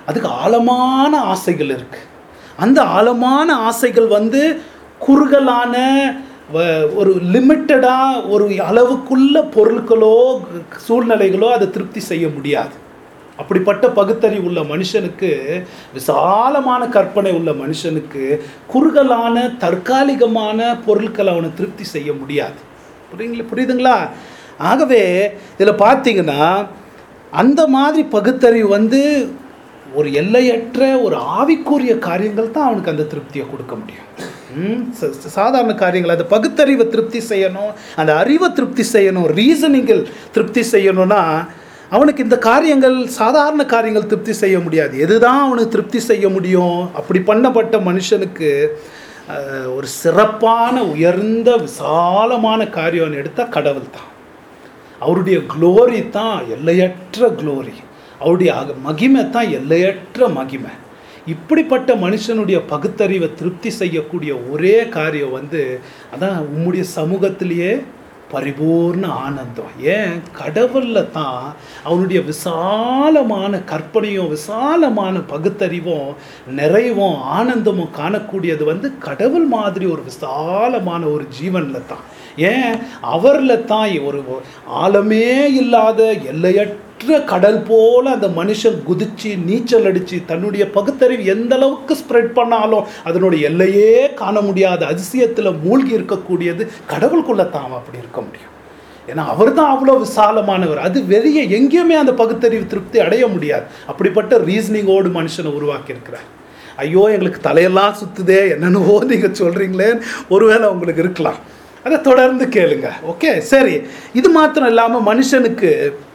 அதுக்கு ஆழமான ஆசைகள் இருக்கு அந்த ஆழமான ஆசைகள் வந்து குறுகலான வ- ஒரு லிமிட்டடாக ஒரு அளவுக்குள்ள பொருட்களோ சூழ்நிலைகளோ அதை திருப்தி செய்ய முடியாது அப்படிப்பட்ட பகுத்தறிவு உள்ள மனுஷனுக்கு விசாலமான கற்பனை உள்ள மனுஷனுக்கு குறுகலான தற்காலிகமான பொருட்களை அவனை திருப்தி செய்ய முடியாது புரியுங்களா புரியுதுங்களா ஆகவே இதில் பார்த்தீங்கன்னா அந்த மாதிரி பகுத்தறிவு வந்து ஒரு எல்லையற்ற ஒரு ஆவிக்குரிய காரியங்கள் தான் அவனுக்கு அந்த திருப்தியை கொடுக்க முடியும் ம், ச- ச- சாதாரண காரியங்கள் அந்த பகுத்தறிவை திருப்தி செய்யணும் அந்த அறிவை திருப்தி செய்யணும் ரீசனிங்கில் திருப்தி செய்யணும்னா அவனுக்கு இந்த காரியங்கள் சாதாரண காரியங்கள் திருப்தி செய்ய முடியாது எதுதான் அவனுக்கு திருப்தி செய்ய முடியும் அப்படி பண்ணப்பட்ட மனுஷனுக்கு அஹ், ஒரு சிறப்பான உயர்ந்த விசாலமான காரியம் எடுத்தால் கடவுள் தான் அவருடைய க்ளோரி தான் எல்லையற்ற க்ளோரி அவருடைய அக- மகிமை தான் எல்லையற்ற மகிமை இப்படிப்பட்ட மனுஷனுடைய பகுத்தறிவை திருப்தி செய்யக்கூடிய ஒரே காரியம் வந்து அதான் உம்முடைய சமூகத்திலேயே பரிபூர்ண ஆனந்தம் ஏன் கடவுளில் தான் அவனுடைய விசாலமான கற்பனையும் விசாலமான பகுத்தறிவும் நிறைவும் ஆனந்தமும் காணக்கூடியது வந்து கடவுள் மாதிரி ஒரு விசாலமான ஒரு ஜீவனில் தான் ஏன் அவரில் தான் ஒரு ஆழமே இல்லாத எல்லையற்ற கடல் போல அந்த மனுஷன் குதிச்சு நீச்சல் அடிச்சு தன்னுடைய பகுத்தறிவு எந்த அளவுக்கு ஸ்ப்ரெட் பண்ணாலும் அதனுடைய எல்லையே காண முடியாத அதிசயத்தில் மூழ்கி இருக்கக்கூடியது கடவுளுக்குள்ள தான் அப்படி இருக்க முடியும் ஏன்னா அவர் தான் அவ்வளோ விசாலமானவர் அது வெளியே எங்கேயுமே அந்த பகுத்தறிவு திருப்தி அடைய முடியாது அப்படிப்பட்ட ரீசனிங்கோடு மனுஷனை உருவாக்கி இருக்கிறார் ஐயோ எங்களுக்கு தலையெல்லாம் சுத்துதே என்னென்னவோ நீங்கள் சொல்கிறீங்களேன்னு ஒருவேளை உங்களுக்கு இருக்கலாம் அதை தொடர்ந்து கேளுங்க ஓகே சரி இது மாத்திரம் இல்லாமல் மனுஷனுக்கு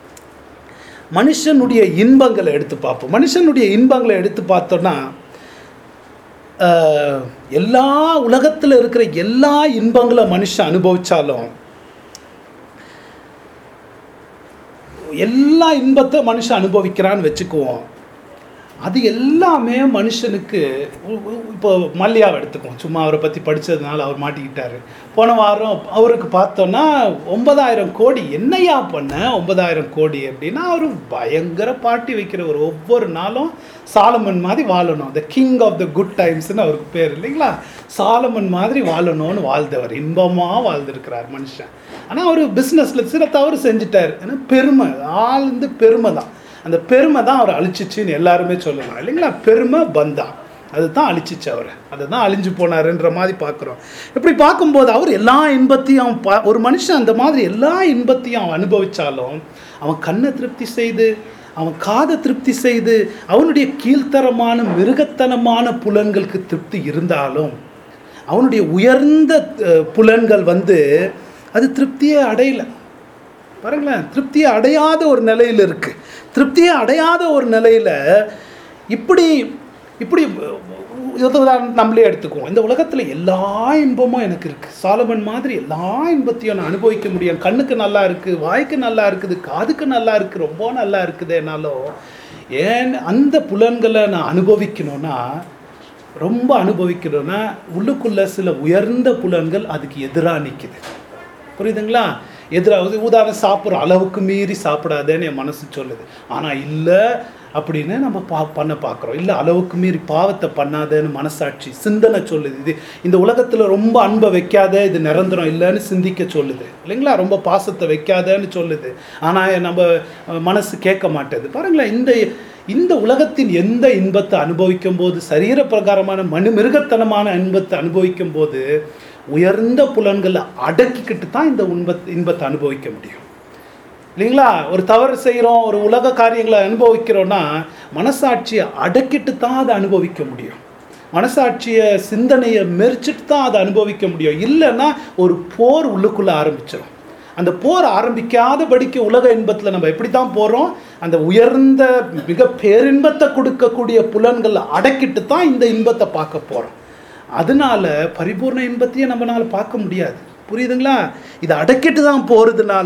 மனுஷனுடைய இன்பங்களை எடுத்து பார்ப்போம் மனுஷனுடைய இன்பங்களை எடுத்து பார்த்தோன்னா ஆஹ், எல்லா உலகத்தில் இருக்கிற எல்லா இன்பங்களை மனுஷன் அனுபவிச்சாலும் எல்லா இன்பத்தை மனுஷன் அனுபவிக்கிறான்னு வச்சுக்குவோம் அது எல்லாமே மனுஷனுக்கு உ- உ- இப்போ மல்லியாவை எடுத்துக்குவோம் சும்மா அவரை பற்றி படித்ததுனால அவர் மாட்டிக்கிட்டாரு போன வாரம் அவருக்கு பார்த்தோன்னா ஒன்பதாயிரம் கோடி என்னையா பண்ண ஒன்பதாயிரம் கோடி அப்படின்னா அவர் பயங்கர பார்ட்டி வைக்கிறவர் ஒவ்வொரு நாளும் சாலமன் மாதிரி வாழணும் the king of the good டைம்ஸ்னு அவருக்கு பேர் இல்லைங்களா சாலமன் மாதிரி வாழணும்னு வாழ்ந்தவர் இன்பமாக வாழ்ந்திருக்கிறார் மனுஷன் ஆனால் அவர் பிஸ்னஸில் சில தவறு செஞ்சுட்டார் ஏன்னா பெருமை ஆழ்ந்து பெருமை தான் அந்த பெருமை தான் அவரை அழிச்சிச்சுன்னு எல்லாருமே சொல்லலாம் இல்லைங்களா பெருமை பந்தா அதுதான் அழிச்சிச்சு அவரை அதை தான் அழிஞ்சு போனாருன்ற மாதிரி பார்க்குறோம் இப்படி பார்க்கும்போது அவர் எல்லா இன்பத்தையும் அவன் பா ஒரு மனுஷன் அந்த மாதிரி எல்லா இன்பத்தையும் அவன் அனுபவிச்சாலும் அவன் கண்ணை திருப்தி செய்து அவன் காதை திருப்தி செய்து அவனுடைய கீழ்த்தரமான மிருகத்தனமான புலன்களுக்கு திருப்தி இருந்தாலும் அவனுடைய உயர்ந்த அஹ், புலன்கள் வந்து அது திருப்தியே அடையலை பாருங்களேன் திருப்தியை அடையாத ஒரு நிலையில் இருக்கு திருப்தியை அடையாத ஒரு நிலையில் இப்படி இப்படி உதாரணம் நம்மளே எடுத்துக்குவோம் இந்த உலகத்தில் எல்லா இன்பமும் எனக்கு இருக்குது சாலமன் மாதிரி எல்லா இன்பத்தையும் நான் அனுபவிக்க முடியும் கண்ணுக்கு நல்லா இருக்குது வாய்க்கு நல்லா இருக்குது காதுக்கு நல்லா இருக்குது ரொம்ப நல்லா இருக்குது என்னாலும் ஏன் அந்த புலன்களை நான் அனுபவிக்கணும்னா ரொம்ப அனுபவிக்கணும்னா உள்ளுக்குள்ள சில உயர்ந்த புலன்கள் அதுக்கு எதிராக நிற்குது புரியுதுங்களா எதிராக உதாரணம் சாப்பிட்ற அளவுக்கு மீறி சாப்பிடாதேன்னு என் மனசு சொல்லுது ஆனால் இல்லை அப்படின்னு நம்ம பா பண்ண பார்க்குறோம் இல்லை அளவுக்கு மீறி பாவத்தை பண்ணாதேன்னு மனசாட்சி சிந்தனை சொல்லுது இது இந்த உலகத்தில் ரொம்ப அன்பை வைக்காத இது நிரந்தரம் இல்லைன்னு சிந்திக்க சொல்லுது இல்லைங்களா ரொம்ப பாசத்தை வைக்காதேன்னு சொல்லுது ஆனால் நம்ம அஹ், மனசு கேட்க மாட்டேது பாருங்களேன் இந்த இந்த உலகத்தின் எந்த இன்பத்தை அனுபவிக்கும் போது சரீர பிரகாரமான மனு மிருகத்தனமான இன்பத்தை அனுபவிக்கும் போது உயர்ந்த புலன்களை அடக்கிக்கிட்டு தான் இந்த இன்பத் இன்பத்தை அனுபவிக்க முடியும் இல்லைங்களா ஒரு தவறு செய்கிறோம் ஒரு உலக காரியங்களை அனுபவிக்கிறோன்னா மனசாட்சியை அடக்கிட்டு தான் அதை அனுபவிக்க முடியும் மனசாட்சியை சிந்தனையை மெரிச்சிட்டு தான் அதை அனுபவிக்க முடியும் இல்லைன்னா ஒரு போர் உள்ளுக்குள்ளே ஆரம்பிச்சிடும் அந்த போர் ஆரம்பிக்காதபடிக்கு உலக இன்பத்தில் நம்ம எப்படி தான் போகிறோம் அந்த உயர்ந்த மிக பேரின்பத்தை கொடுக்கக்கூடிய புலன்களை அடக்கிட்டு தான் இந்த இன்பத்தை பார்க்க போகிறோம் அதனால பரிபூர்ண இன்பத்தையே நம்மளால பார்க்க முடியாது புரியுதுங்களா இதை அடக்கிட்டு தான் போகிறதுனால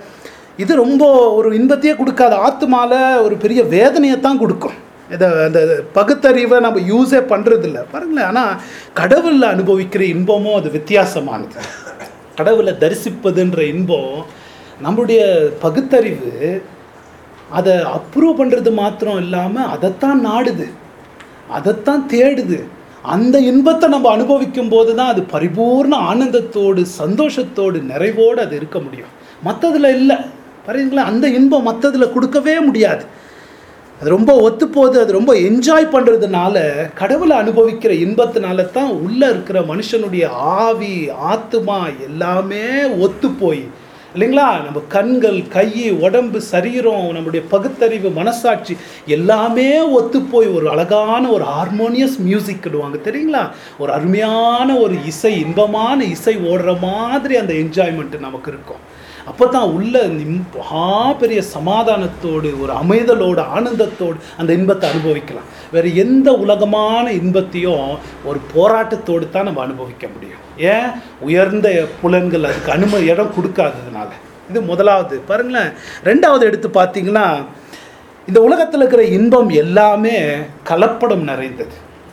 இது ரொம்ப ஒரு இன்பத்தையே கொடுக்காது ஆத்துமால ஒரு பெரிய வேதனையை தான் கொடுக்கும் இதை அந்த பகுத்தறிவை நம்ம யூஸே பண்ணுறதில்ல பாருங்களேன் ஆனால் கடவுளில் அனுபவிக்கிற இன்பமும் அது வித்தியாசமானது கடவுளை தரிசிப்பதுன்ற இன்பம் நம்முடைய பகுத்தறிவு அதை அப்ரூவ் பண்ணுறது மாத்திரம் இல்லாமல் அதைத்தான் நாடுது அதைத்தான் தேடுது அந்த இன்பத்தை நம்ம அனுபவிக்கும் போது தான் அது பரிபூர்ண ஆனந்தத்தோடு சந்தோஷத்தோடு நிறைவோடு அது இருக்க முடியும் மற்றதில் இல்லை பாருங்களா அந்த இன்பம் மற்றதில் கொடுக்கவே முடியாது அது ரொம்ப ஒத்துப்போகுது அது ரொம்ப என்ஜாய் பண்ணுறதுனால கடவுளை அனுபவிக்கிற இன்பத்தினால தான் உள்ளே இருக்கிற மனுஷனுடைய ஆவி ஆத்துமா எல்லாமே ஒத்து போய் இல்லைங்களா நம்ம கண்கள் கை உடம்பு சரீரம் நம்முடைய பகுத்தறிவு மனசாட்சி எல்லாமே ஒத்து போய் ஒரு அழகான ஒரு ஹார்மோனியஸ் மியூசிக்டுவாங்க தெரியுங்களா ஒரு அருமையான ஒரு இசை இன்பமான இசை ஓடுற மாதிரி அந்த என்ஜாய்மெண்ட் நமக்கு இருக்கும் அப்போ தான் உள்ள நிம் மகா பெரிய சமாதானத்தோடு ஒரு அமைதலோடு ஆனந்தத்தோடு அந்த இன்பத்தை அனுபவிக்கலாம் வேறு எந்த உலகமான இன்பத்தையும் ஒரு போராட்டத்தோடு தான் நம்ம அனுபவிக்க முடியும் ஏன் உயர்ந்த புலன்கள் அதுக்கு அனுமதி இடம் கொடுக்காததுனால இது முதலாவது பாருங்களேன் ரெண்டாவது எடுத்து பார்த்தீங்கன்னா இந்த உலகத்தில் இருக்கிற இன்பம் எல்லாமே கலப்படம் நிறைந்தது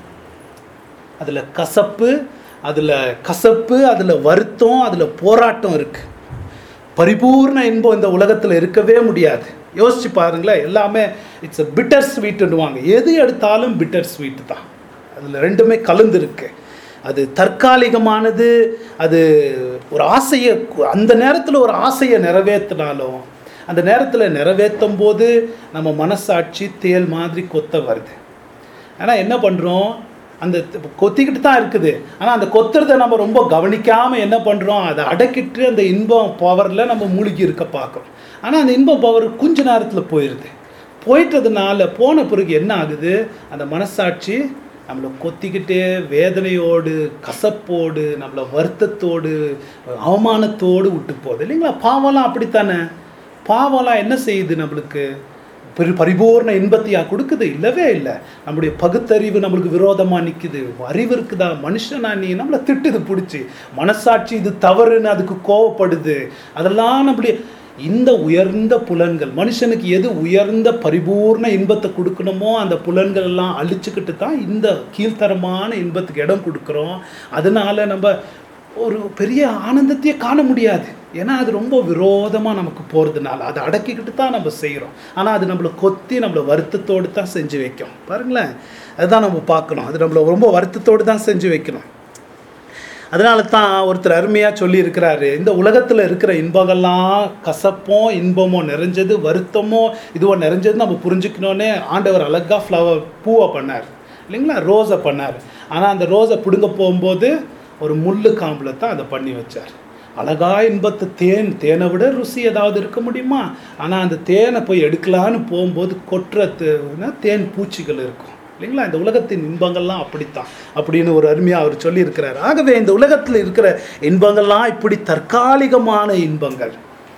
அதில் கசப்பு அதில் கசப்பு அதில் வருத்தம் அதில் போராட்டம் இருக்குது பரிபூர்ண இன்பம் இந்த உலகத்தில் இருக்கவே முடியாது யோசிச்சு பாருங்களேன் எல்லாமே இட்ஸ் a பிட்டர் ஸ்வீட்டுன்னுவாங்க எது எடுத்தாலும் பிட்டர் ஸ்வீட் தான் அதில் ரெண்டுமே கலந்துருக்கு அது தற்காலிகமானது அது ஒரு ஆசையை கு- அந்த நேரத்தில் ஒரு ஆசையை நிறைவேற்றினாலும் அந்த நேரத்தில் நிறைவேற்றும் போது நம்ம மனசாட்சி தேல் மாதிரி கொத்த வருது ஆனால் என்ன பண்ணுறோம் அந்த த- கொத்திக்கிட்டு தான் இருக்குது ஆனால் அந்த கொத்துறதை நம்ம ரொம்ப கவனிக்காமல் என்ன பண்ணுறோம் அதை அடக்கிட்டு அந்த இன்பம் பவரில் நம்ம மூழ்கி இருக்க பார்க்குறோம் ஆனால் அந்த இன்பம் பவர் கொஞ்ச நேரத்தில் போயிடுது போயிட்டதுனால போன பிறகு என்ன ஆகுது அந்த மனசாட்சி நம்மளை கொத்திக்கிட்டே வேதனையோடு கசப்போடு நம்மளை வருத்தத்தோடு அவமானத்தோடு விட்டு போகுது இல்லைங்களா பாவம்லாம் அப்படித்தானே பாவம்லாம் என்ன செய்யுது நம்மளுக்கு பெரு பரிபூர்ண இன்பத்தையா கொடுக்குது இல்லவே இல்லை நம்முடைய பகுத்தறிவு நம்மளுக்கு விரோதமாக நிற்குது அறிவு இருக்குதா மனுஷனா நீ நம்மளை திட்டுது பிடிச்சி மனசாட்சி இது தவறுன்னு அதுக்கு கோவப்படுது அதெல்லாம் நம்முடைய இந்த உயர்ந்த புலன்கள் மனுஷனுக்கு எது உயர்ந்த பரிபூர்ண இன்பத்தை கொடுக்கணுமோ அந்த புலன்கள் எல்லாம் அழிச்சுக்கிட்டு தான் இந்த கீழ்த்தரமான இன்பத்துக்கு இடம் கொடுக்குறோம் அதனால நம்ம ஒரு பெரிய ஆனந்தத்தையே காண முடியாது ஏன்னா அது ரொம்ப விரோதமாக நமக்கு போகிறதுனால அதை அடக்கிக்கிட்டு தான் நம்ம செய்கிறோம் ஆனால் அது நம்மளை கொத்தி நம்மளை வருத்தத்தோடு தான் செஞ்சு வைக்கும் பாருங்களேன் அதுதான் நம்ம பார்க்கணும் அது நம்மளை ரொம்ப வருத்தத்தோடு தான் செஞ்சு வைக்கணும் அதனால தான் ஒருத்தர் அருமையாக சொல்லியிருக்கிறாரு இந்த உலகத்தில் இருக்கிற இன்பங்கள்லாம் கசப்போ இன்பமோ நிறைஞ்சது வருத்தமோ இதுவோ நிறைஞ்சது நம்ம புரிஞ்சுக்கணுன்னே ஆண்டவர் அழகாக ஃப்ளவர் பூவை பண்ணார் இல்லைங்களா ரோஸை பண்ணார் ஆனால் அந்த ரோஸை பிடுங்க போகும்போது ஒரு முள்ளு காம்பில் தான் அதை பண்ணி வச்சார் அழகா இன்பத்து தேன் தேனை விட ருசி ஏதாவது இருக்க முடியுமா ஆனால் அந்த தேனை போய் எடுக்கலான்னு போகும்போது கொட்டுற தே- தேன் பூச்சிகள் இருக்கும் இல்லைங்களா இந்த உலகத்தின் இன்பங்கள்லாம் அப்படித்தான் அப்படின்னு ஒரு அருமையாக அவர் சொல்லியிருக்கிறார் ஆகவே இந்த உலகத்தில் இருக்கிற இன்பங்கள்லாம் இப்படி தற்காலிகமான இன்பங்கள்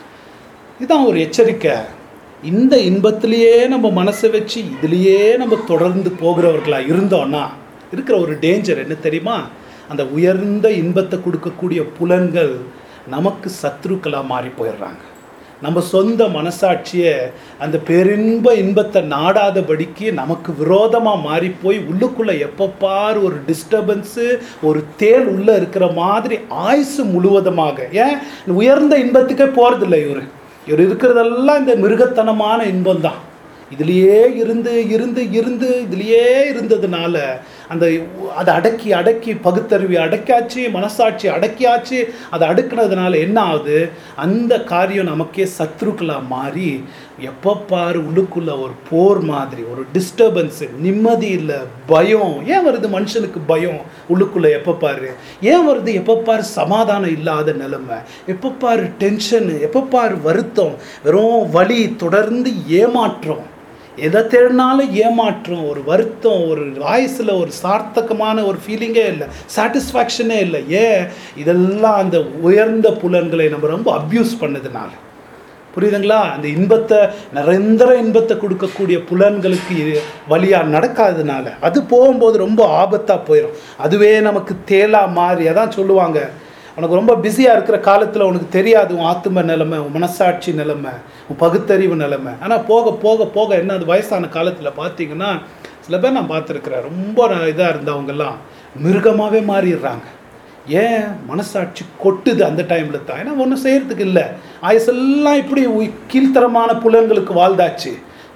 இதுதான் ஒரு எச்சரிக்கை இந்த இன்பத்திலேயே நம்ம மனசை வச்சு இதுலேயே நம்ம தொடர்ந்து போகிறவர்களா இருந்தோம்னா இருக்கிற ஒரு டேஞ்சர் என்ன தெரியுமா அந்த உயர்ந்த இன்பத்தை கொடுக்கக்கூடிய புலன்கள் நமக்கு சத்ருக்களாக மாறி போயிடுறாங்க நம்ம சொந்த மனசாட்சியை அந்த பேரின்ப இன்பத்தை நாடாதபடிக்கு நமக்கு விரோதமாக மாறி போய் உள்ளுக்குள்ளே எப்போ பார் ஒரு டிஸ்டர்பன்ஸு ஒரு தேல் உள்ளே இருக்கிற மாதிரி ஆயுசு முழுவதுமாக ஏன் உயர்ந்த இன்பத்துக்கே போகிறதில்ல இவர் இவர் இருக்கிறதெல்லாம் இந்த மிருகத்தனமான இன்பம் தான் இதுலேயே இருந்து இருந்து இருந்து இதுலேயே இருந்ததுனால அந்த அதை அடக்கி அடக்கி பகுத்தறிவி அடக்காச்சு மனசாட்சி அடக்கியாச்சு அதை அடுக்கினதுனால என்ன ஆகுது அந்த காரியம் நமக்கே சத்ருக்களாக மாறி எப்போ பாரு உள்ளுக்குள்ள ஒரு போர் மாதிரி ஒரு டிஸ்டர்பன்ஸு நிம்மதி இல்லை பயம் ஏன் வருது மனுஷனுக்கு பயம் உள்ளுக்குள்ள எப்போ பாரு ஏன் வருது எப்போ பாரு சமாதானம் இல்லாத நிலைமை எப்போ பாரு டென்ஷனு எப்போ பாரு வருத்தம் வெறும் வலி தொடர்ந்து ஏமாற்றம் எதை தேடினாலும் ஏமாற்றம் ஒரு வருத்தம் ஒரு ஆயுசில் ஒரு சார்த்தகமான ஒரு ஃபீலிங்கே இல்லை சாட்டிஸ்ஃபேக்ஷனே இல்லை ஏன் இதெல்லாம் அந்த உயர்ந்த புலன்களை நம்ம ரொம்ப அப்யூஸ் பண்ணதுனால புரியுதுங்களா அந்த இன்பத்தை நிரந்தர இன்பத்தை கொடுக்கக்கூடிய புலன்களுக்கு இது வழியா நடக்காததுனால அது போகும்போது ரொம்ப ஆபத்தாக போயிடும் அதுவே நமக்கு தேலா மாறி அதான் சொல்லுவாங்க உனக்கு ரொம்ப பிஸியாக இருக்கிற காலத்தில் உனக்கு தெரியாது உன் ஆத்தும நிலைமை உன் மனசாட்சி நிலைமை உன் பகுத்தறிவு நிலைமை ஆனால் போக போக போக என்ன அது வயசான காலத்தில் பார்த்தீங்கன்னா சில பேர் நான் பார்த்துருக்குறேன் ரொம்ப இதாக இருந்தவங்கெல்லாம் மிருகமாகவே மாறிடுறாங்க ஏன் மனசாட்சி கொட்டுது அந்த டைமில் தான் ஏன்னா ஒன்றும் செய்கிறதுக்கு இல்லை ஆயுசெல்லாம் இப்படி உய்- கீழ்த்தரமான புலன்களுக்கு வாழ்ந்தாச்சு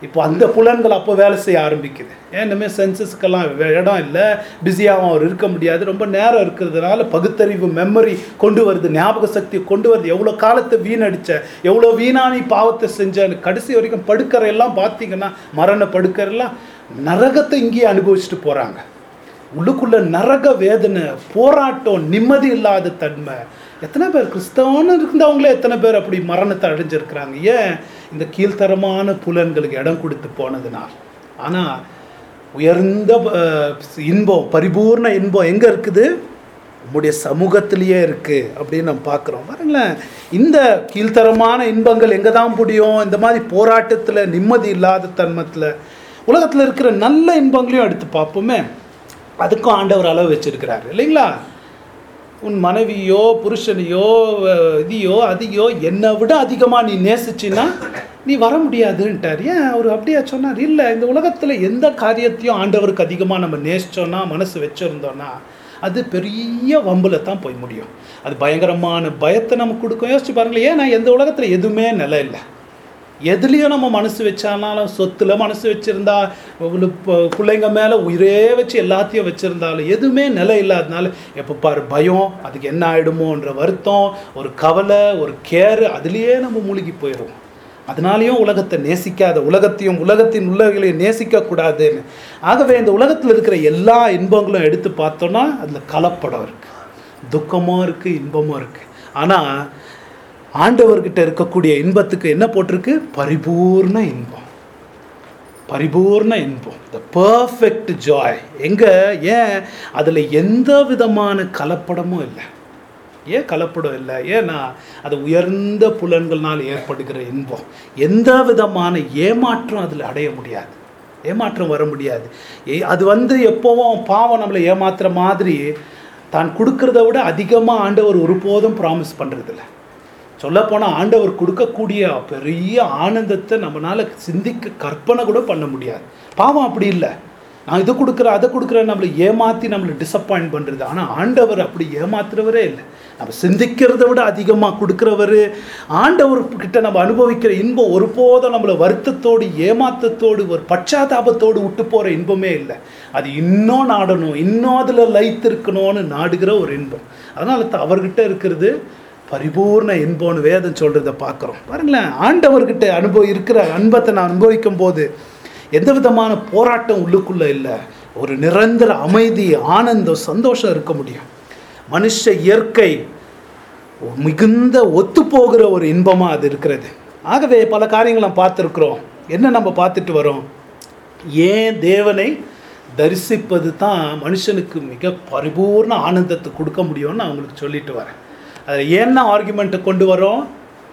இப்போ அந்த புலன்கள் அப்போ வேலை செய்ய ஆரம்பிக்குது ஏன் இனிமேல் சென்சஸ்க்கெல்லாம் இடம் இல்லை பிஸியாகவும் அவர் இருக்க முடியாது ரொம்ப நேரம் இருக்கிறதுனால பகுத்தறிவு மெமரி கொண்டு வருது ஞாபக சக்தி கொண்டு வருது எவ்வளோ காலத்தை வீணடிச்ச எவ்வளோ வீணானி பாவத்தை செஞ்சேன்னு கடைசி வரைக்கும் படுக்கறையெல்லாம் பார்த்தீங்கன்னா மரண படுக்கறையெல்லாம் நரகத்தை இங்கேயே அனுபவிச்சுட்டு போகிறாங்க உள்ளுக்குள்ள நரக வேதனை போராட்டம் நிம்மதி இல்லாத தன்மை எத்தனை பேர் கிறிஸ்தவன்னு இருந்தவங்களே எத்தனை பேர் அப்படி மரணத்தை அடைஞ்சிருக்கிறாங்க ஏன் இந்த கீழ்த்தரமான புலன்களுக்கு இடம் கொடுத்து போனதுனால் ஆனால் உயர்ந்த அஹ், இன்பம் பரிபூர்ண இன்பம் எங்கே இருக்குது உம்முடைய சமூகத்திலேயே இருக்குது அப்படின்னு நம்ம பார்க்குறோம் பாருங்களேன் இந்த கீழ்த்தரமான இன்பங்கள் எங்கே தான் முடியும் இந்த மாதிரி போராட்டத்தில் நிம்மதி இல்லாத தன்மத்தில் உலகத்தில் இருக்கிற நல்ல இன்பங்களையும் எடுத்து பார்ப்போமே அதுக்கும் ஆண்டவர் அளவு வச்சிருக்கிறாரு இல்லைங்களா உன் மனைவியோ புருஷனையோ அஹ், இதையோ அதையோ என்னை விட அதிகமாக நீ நேசிச்சின்னா நீ வர முடியாதுன்ட்டார் ஏன் அவர் அப்படியா சொன்னார் இல்லை இந்த உலகத்தில் எந்த காரியத்தையும் ஆண்டவருக்கு அதிகமாக நம்ம நேசிச்சோன்னா மனசு வச்சுருந்தோன்னா அது பெரிய வம்பில் தான் போய் முடியும் அது பயங்கரமான பயத்தை நமக்கு கொடுக்கும் யோசிச்சு பாருங்களேன் ஏன்னா எந்த உலகத்தில் எதுவுமே நிலை இல்லை எதுலேயும் நம்ம மனசு வச்சாலும் சொத்துல மனசு வச்சுருந்தா பிள்ளைங்க மேலே உயிரே வச்சு எல்லாத்தையும் வச்சுருந்தாலும் எதுவுமே நிலை இல்லாதனால எப்போ பாரு பயம் அதுக்கு என்ன ஆகிடுமோன்ற வருத்தம் ஒரு கவலை ஒரு கேர் அதுலேயே நம்ம மூழ்கி போயிடுவோம் அதனாலேயும் உலகத்தை நேசிக்காத உலகத்தையும் உலகத்தின் உள்ளவர்களையும் நேசிக்கக்கூடாதுன்னு ஆகவே இந்த உலகத்தில் இருக்கிற எல்லா இன்பங்களும் எடுத்து பார்த்தோன்னா அதில் கலப்படம் இருக்குது துக்கமும் இருக்குது இன்பமும் இருக்குது ஆனால் ஆண்டவர்கிட்ட இருக்கக்கூடிய இன்பத்துக்கு என்ன போட்டிருக்கு பரிபூர்ண இன்பம் பரிபூர்ண இன்பம் த பர்ஃபெக்ட் ஜாய் எங்க ஏன் அதில் எந்த விதமான கலப்படமும் இல்லை ஏன் கலப்படம் இல்லை ஏன்னா அது உயர்ந்த புலன்கள்னால் ஏற்படுகிற இன்பம் எந்த விதமான ஏமாற்றம் அதில் அடைய முடியாது ஏமாற்றம் வர முடியாது ஏ- அது வந்து எப்போவும் பாவம் நம்மளை ஏமாத்துற மாதிரி தான் கொடுக்கறத விட அதிகமாக ஆண்டவர் ஒருபோதும் ப்ராமிஸ் பண்ணுறதில்ல சொல்லப்போனால் ஆண்டவர் கொடுக்கக்கூடிய பெரிய ஆனந்தத்தை நம்மளால சிந்திக்க கற்பனை கூட பண்ண முடியாது பாவம் அப்படி இல்லை நான் இது கொடுக்குறேன் அதை கொடுக்குறேன் நம்மளை ஏமாற்றி நம்மளை டிசப்பாயிண்ட் பண்ணுறது ஆனால் ஆண்டவர் அப்படி ஏமாத்துறவரே இல்லை நம்ம சிந்திக்கிறத விட அதிகமாக கொடுக்குறவர் ஆண்டவர்கிட்ட நம்ம அனுபவிக்கிற இன்பம் ஒருபோதும் நம்மளை வருத்தத்தோடு ஏமாத்தத்தோடு ஒரு பச்சாதாபத்தோடு விட்டு போகிற இன்பமே இல்லை அது இன்னும் நாடணும் இன்னும் அதில் லைத்து இருக்கணும்னு நாடுகிற ஒரு இன்பம் அதனால தான் அவர்கிட்ட இருக்கிறது பரிபூர்ண இன்பம்னு வேதம் சொல்கிறத பார்க்குறோம் பாருங்களேன் ஆண்டவர்கிட்ட அனுபவம் இருக்கிற அன்பத்தை நான் அனுபவிக்கும் போது எந்த விதமான போராட்டம் உள்ளுக்குள்ளே இல்லை ஒரு நிரந்தர அமைதி ஆனந்தம் சந்தோஷம் இருக்க முடியும் மனுஷ இயற்கை மிகுந்த ஒத்துப்போகிற ஒரு இன்பமாக அது இருக்கிறது ஆகவே பல காரியங்களை நாம் பார்த்துருக்குறோம் என்ன நம்ம பார்த்துட்டு வரோம் ஏன் தேவனை தரிசிப்பது தான் மனுஷனுக்கு மிக பரிபூர்ண ஆனந்தத்தை கொடுக்க முடியும்னு நான் உங்களுக்கு சொல்லிட்டு வரேன் அதில் என்ன ஆர்குமெண்ட்டை கொண்டு வரோம்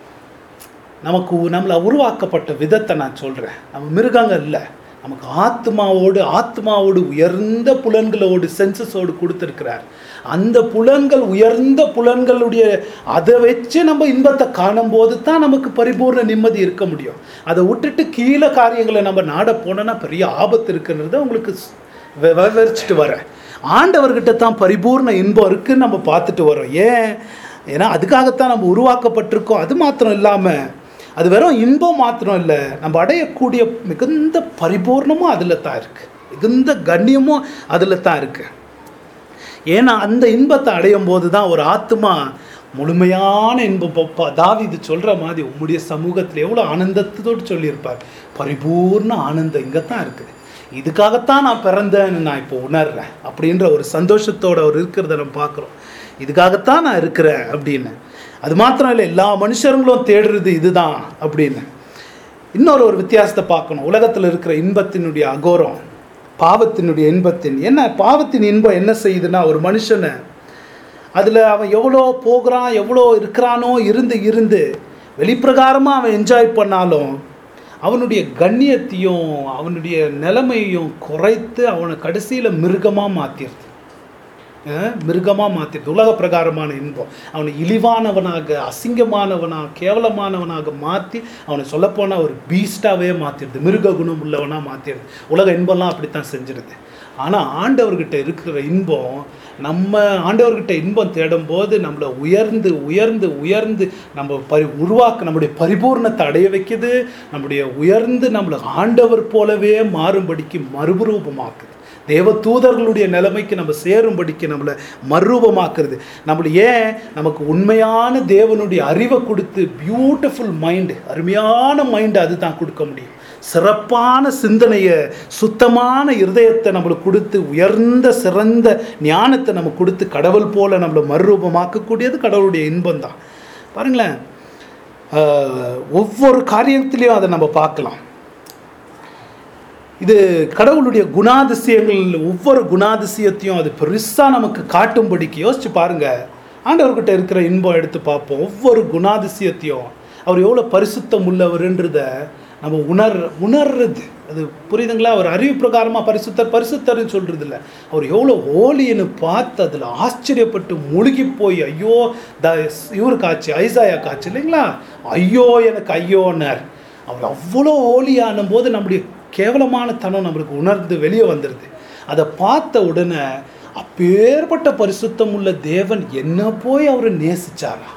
நமக்கு நம்மளை உருவாக்கப்பட்ட விதத்தை நான் சொல்கிறேன் நம்ம மிருகங்கள் இல்லை நமக்கு ஆத்மாவோடு ஆத்மாவோடு உயர்ந்த புலன்களோடு சென்சஸோடு கொடுத்துருக்கிறார் அந்த புலன்கள் உயர்ந்த புலன்களுடைய அதை வச்சு நம்ம இன்பத்தை காணும்போது தான் நமக்கு பரிபூர்ண நிம்மதி இருக்க முடியும் அதை விட்டுட்டு கீழே காரியங்களை நம்ம நாட போனோன்னா பெரிய ஆபத்து இருக்குன்றத உங்களுக்கு ஸ்- வி- விவரிச்சுட்டு வரேன் ஆண்டவர்கிட்ட தான் பரிபூர்ண இன்பம் இருக்குன்னு நம்ம பார்த்துட்டு வரோம் ஏன் ஏன்னா அதுக்காகத்தான் நம்ம உருவாக்கப்பட்டிருக்கோம் அது மாத்திரம் இல்லாமல் அது வெறும் இன்பம் மாத்திரம் இல்லை நம்ம அடையக்கூடிய மிகுந்த பரிபூர்ணமும் அதில் தான் இருக்குது மிகுந்த கண்ணியமும் அதில் தான் இருக்குது ஏன்னா அந்த இன்பத்தை அடையும் போது தான் ஒரு ஆத்மா முழுமையான இன்பம் பப்பா தாவிது சொல்கிற மாதிரி உம்முடைய சமூகத்தில் எவ்வளோ ஆனந்தத்தோடு சொல்லியிருப்பார் பரிபூர்ண ஆனந்தம் இங்கே தான் இருக்குது இதுக்காகத்தான் நான் பிறந்தேன்னு நான் இப்போ உணர்றேன் அப்படின்ற ஒரு சந்தோஷத்தோட அவர் இருக்கிறத நம்ம பார்க்குறோம் இதுக்காகத்தான் நான் இருக்கிறேன் அப்படின்னு அது மாத்திரம் இல்லை எல்லா மனுஷர்களும் தேடுறது இதுதான் அப்படின்னு இன்னொரு ஒரு வித்தியாசத்தை பார்க்கணும் உலகத்தில் இருக்கிற இன்பத்தினுடைய அகோரம் பாவத்தினுடைய இன்பத்தின் என்ன பாவத்தின் இன்பம் என்ன செய்யுதுன்னா ஒரு மனுஷனை அதில் அவன் எவ்வளோ போகிறான் எவ்வளோ இருக்கிறானோ இருந்து இருந்து வெளிப்பிரகாரமாக அவன் என்ஜாய் பண்ணாலும் அவனுடைய கண்ணியத்தையும் அவனுடைய நிலைமையும் குறைத்து அவனை கடைசியில் மிருகமாக மாற்றிடுது மிருகமாக மாற்றிடுது உலக பிரகாரமான இன்பம் அவனை இழிவானவனாக அசிங்கமானவனாக கேவலமானவனாக மாற்றி அவனை சொல்லப்போனால் ஒரு பீஸ்டாகவே மாற்றிடுது மிருக குணம் உள்ளவனாக மாற்றிடுது உலக இன்பம்லாம் அப்படித்தான் செஞ்சிருது ஆனால் ஆண்டவர்கிட்ட இருக்கிற இன்பம் நம்ம ஆண்டவர்கிட்ட இன்பம் தேடும்போது நம்மளை உயர்ந்து உயர்ந்து உயர்ந்து நம்ம பரி உருவாக்க நம்முடைய பரிபூர்ணத்தை அடைய வைக்குது நம்முடைய உயர்ந்து நம்மளை ஆண்டவர் போலவே மாறும்படிக்கு மறுரூபமாக்குது தேவ தூதர்களுடைய நிலைமைக்கு நம்ம சேரும்படிக்கு நம்மளை மறுரூபமாக்குறது நம்மளை ஏன் நமக்கு உண்மையான தேவனுடைய அறிவை கொடுத்து பியூட்டிஃபுல் மைண்டு அருமையான மைண்டு அதுதான் கொடுக்க முடியும் சிறப்பான சிந்தனையை சுத்தமான இருதயத்தை நம்மளுக்கு கொடுத்து உயர்ந்த சிறந்த ஞானத்தை நமக்கு கொடுத்து கடவுள் போல நம்மளை மறுரூபமாக்கக்கூடியது கடவுளுடைய இன்பம் தான் பாருங்களேன் ஆஹ், ஒவ்வொரு காரியத்திலையும் அதை நம்ம பார்க்கலாம் இது கடவுளுடைய குணாதிசயங்கள் ஒவ்வொரு குணாதிசயத்தையும் அது பெருசாக நமக்கு காட்டும்படிக்கு யோசிச்சு பாருங்க ஆண்டவர்கிட்ட இருக்கிற இன்பம் எடுத்து பார்ப்போம் ஒவ்வொரு குணாதிசயத்தையும் அவர் எவ்வளோ பரிசுத்தம் உள்ளவருன்றத நம்ம உணர் உணர்றது அது புரியுதுங்களா அவர் அறிவு பிரகாரமாக பரிசுத்தர் பரிசுத்தர்னு சொல்கிறது இல்லை அவர் எவ்வளோ ஹோலின்னு பார்த்து அதில் ஆச்சரியப்பட்டு முழுகி போய் ஐயோ த இவரு காட்சி ஐசாயா காட்சி இல்லைங்களா ஐயோ எனக்கு ஐயோன்னார் அவர் அவ்வளோ ஹோலியான போது நம்முடைய கேவலமான தனம் நம்மளுக்கு உணர்ந்து வெளியே வந்துடுது அதை பார்த்த உடனே அப்பேற்பட்ட பரிசுத்தம் உள்ள தேவன் என்ன போய் அவர் நேசிச்சாரா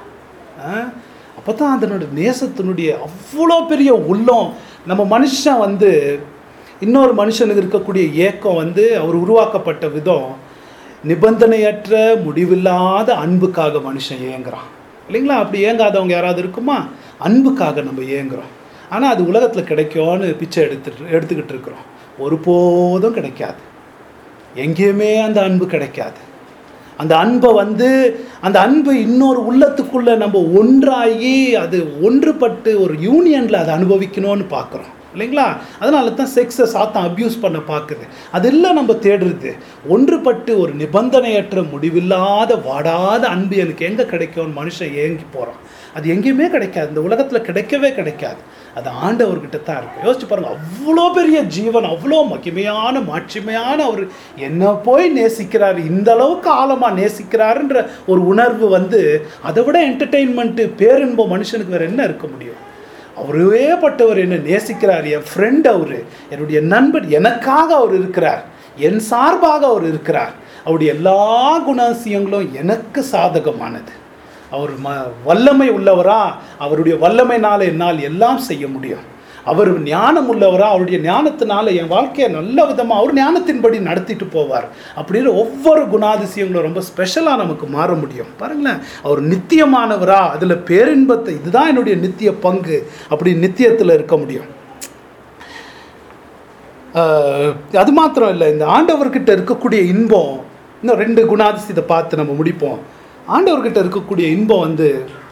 அப்போ தான் அதனுடைய நேசத்தினுடைய அவ்வளோ பெரிய உள்ளம் நம்ம மனுஷன் வந்து இன்னொரு மனுஷனுக்கு இருக்கக்கூடிய ஏக்கம் வந்து அவர் உருவாக்கப்பட்ட விதம் நிபந்தனையற்ற முடிவில்லாத அன்புக்காக மனுஷன் ஏங்குறான் இல்லைங்களா அப்படி ஏங்காதவங்க யாராவது இருக்குமா அன்புக்காக நம்ம ஏங்குறோம் ஆனால் அது உலகத்தில் கிடைக்கும்னு பிச்சை எடுத்துட்டு எடுத்துக்கிட்டு இருக்கிறோம் ஒருபோதும் கிடைக்காது எங்கேயுமே அந்த அன்பு கிடைக்காது அந்த அன்பை வந்து அந்த அன்பு இன்னொரு உள்ளத்துக்குள்ள நம்ம ஒன்றாகி அது ஒன்றுபட்டு ஒரு யூனியனில் அதை அனுபவிக்கணும்னு பார்க்குறோம் இல்லைங்களா அதனால தான் செக்ஸை சாத்தம் அப்யூஸ் பண்ண பார்க்குது அது இல்லை நம்ம தேடுறது ஒன்றுபட்டு ஒரு நிபந்தனையற்ற முடிவில்லாத வாடாத அன்பு எனக்கு எங்கே கிடைக்கும்னு மனுஷன் ஏங்கி போகிறான் அது எங்கேயுமே கிடைக்காது இந்த உலகத்தில் கிடைக்கவே கிடைக்காது அது ஆண்டவர்கிட்ட தான் இருக்கும் யோசிச்சு பாருங்க அவ்வளோ பெரிய ஜீவன் அவ்வளோ மகிமையான மாட்சிமையான அவர் என்ன போய் நேசிக்கிறார் இந்த அளவுக்கு ஆழமாக நேசிக்கிறாருன்ற ஒரு உணர்வு வந்து அதை விட என்டர்டெயின்மெண்ட்டு பேரின்பம் மனுஷனுக்கு வேற என்ன இருக்க முடியும் அவரே பட்டவர் என்ன நேசிக்கிறார் என் ஃப்ரெண்ட் அவர் என்னுடைய நண்பர் எனக்காக அவர் இருக்கிறார் என் சார்பாக அவர் இருக்கிறார் அவருடைய எல்லா குணாசியங்களும் எனக்கு சாதகமானது அவர் ம வல்லமை உள்ளவரா அவருடைய வல்லமைனால என்னால் எல்லாம் செய்ய முடியும் அவர் ஞானம் உள்ளவரா அவருடைய ஞானத்தினால என் வாழ்க்கையை நல்ல விதமாக அவர் ஞானத்தின்படி நடத்திட்டு போவார் அப்படின்னு ஒவ்வொரு குணாதிசயங்களும் ரொம்ப ஸ்பெஷலாக நமக்கு மாற முடியும் பாருங்களேன் அவர் நித்தியமானவரா அதில் பேரின்பத்தை இதுதான் என்னுடைய நித்திய பங்கு அப்படி நித்தியத்தில் இருக்க முடியும் ஆஹ், அது மாத்திரம் இல்லை இந்த ஆண்டவர்கிட்ட இருக்கக்கூடிய இன்பம் இன்னும் ரெண்டு குணாதிசயத்தை பார்த்து நம்ம முடிப்போம் ஆண்டவர்கிட்ட இருக்கக்கூடிய இன்பம் வந்து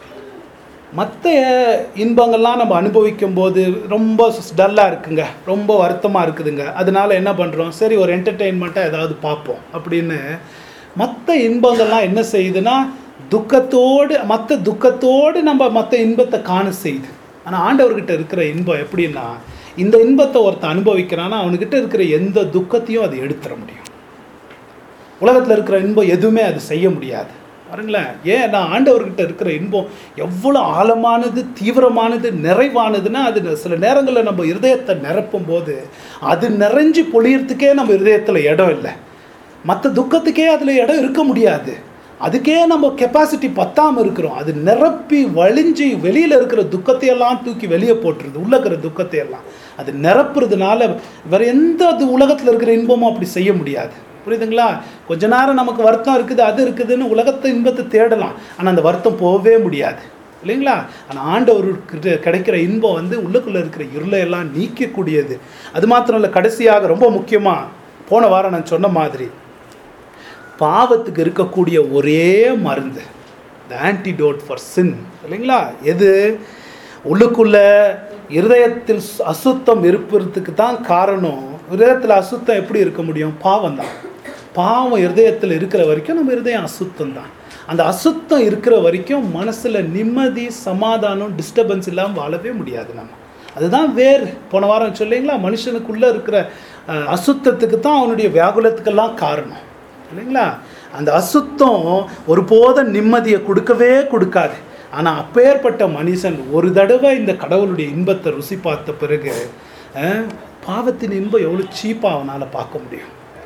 மற்ற இன்பங்கள்லாம் நம்ம அனுபவிக்கும் போது ரொம்ப டல்லாக இருக்குங்க ரொம்ப வருத்தமாக இருக்குதுங்க அதனால என்ன பண்ணுறோம் சரி ஒரு என்டர்டெயின்மெண்ட்டாக ஏதாவது பார்ப்போம் அப்படின்னு மற்ற இன்பங்கள்லாம் என்ன செய்யுதுன்னா துக்கத்தோடு மற்ற துக்கத்தோடு நம்ம மற்ற இன்பத்தை காண செய்யுது ஆனால் ஆண்டவர்கிட்ட இருக்கிற இன்பம் எப்படின்னா இந்த இன்பத்தை ஒருத்தன் அனுபவிக்கிறான்னா அவனுக்கிட்ட இருக்கிற எந்த துக்கத்தையும் அது எடுத்துட முடியும் உலகத்தில் இருக்கிற இன்பம் எதுவுமே அது செய்ய முடியாது பாருங்களேன் ஏன் நான் ஆண்டவர்கிட்ட இருக்கிற இன்பம் எவ்வளோ ஆழமானது தீவிரமானது நிறைவானதுன்னா அது சில நேரங்களில் நம்ம இருதயத்தை நிரப்பும் போது அது நிறைஞ்சு பொழியறதுக்கே நம்ம இருதயத்தில் இடம் இல்லை மற்ற துக்கத்துக்கே அதில் இடம் இருக்க முடியாது அதுக்கே நம்ம கெப்பாசிட்டி பத்தாமல் இருக்கிறோம் அது நிரப்பி வழிஞ்சு வெளியில் இருக்கிற துக்கத்தையெல்லாம் தூக்கி வெளியே போட்டுருது உள்ள இருக்கிற துக்கத்தையெல்லாம் அது நிரப்புறதுனால வேற எந்த அது உலகத்தில் இருக்கிற இன்பமும் அப்படி செய்ய முடியாது புரியுதுங்களா கொஞ்ச நேரம் நமக்கு வருத்தம் இருக்குது அது இருக்குதுன்னு உலகத்தை இன்பத்தை தேடலாம் ஆனால் அந்த வருத்தம் போகவே முடியாது இல்லைங்களா ஆனால் ஆண்டவருக்கு கிடைக்கிற இன்பம் வந்து உள்ளுக்குள்ளே இருக்கிற இருளை எல்லாம் நீக்கக்கூடியது அது மாத்திரம் இல்லை கடைசியாக ரொம்ப முக்கியமாக போன வாரம் நான் சொன்ன மாதிரி பாவத்துக்கு இருக்கக்கூடிய ஒரே மருந்து த ஆன்டிடோட் ஃபார் சின் இல்லைங்களா எது உள்ளுக்குள்ள இருதயத்தில் அசுத்தம் இருப்பதுக்கு தான் காரணம் இருதயத்தில் அசுத்தம் எப்படி இருக்க முடியும் பாவம் தான் பாவம் இருதயத்தில் இருக்கிற வரைக்கும் நம்ம இருதயம் அசுத்தம் தான் அந்த அசுத்தம் இருக்கிற வரைக்கும் மனசில் நிம்மதி சமாதானம் டிஸ்டர்பன்ஸ் இல்லாமல் வாழவே முடியாது நம்ம அதுதான் வேறு போன வாரம் சொல்லிங்களா மனுஷனுக்குள்ளே இருக்கிற அஹ், அசுத்தத்துக்கு தான் அவனுடைய வியாகுலத்துக்கெல்லாம் காரணம் இல்லைங்களா அந்த அசுத்தம் ஒருபோதும் நிம்மதியை கொடுக்கவே கொடுக்காது ஆனால் அப்பேற்பட்ட மனுஷன் ஒரு தடவை இந்த கடவுளுடைய இன்பத்தை ருசி பார்த்த பிறகு அஹ், பாவத்தின் இன்பம் எவ்வளோ சீப்பாக அவனால் பார்க்க முடியும்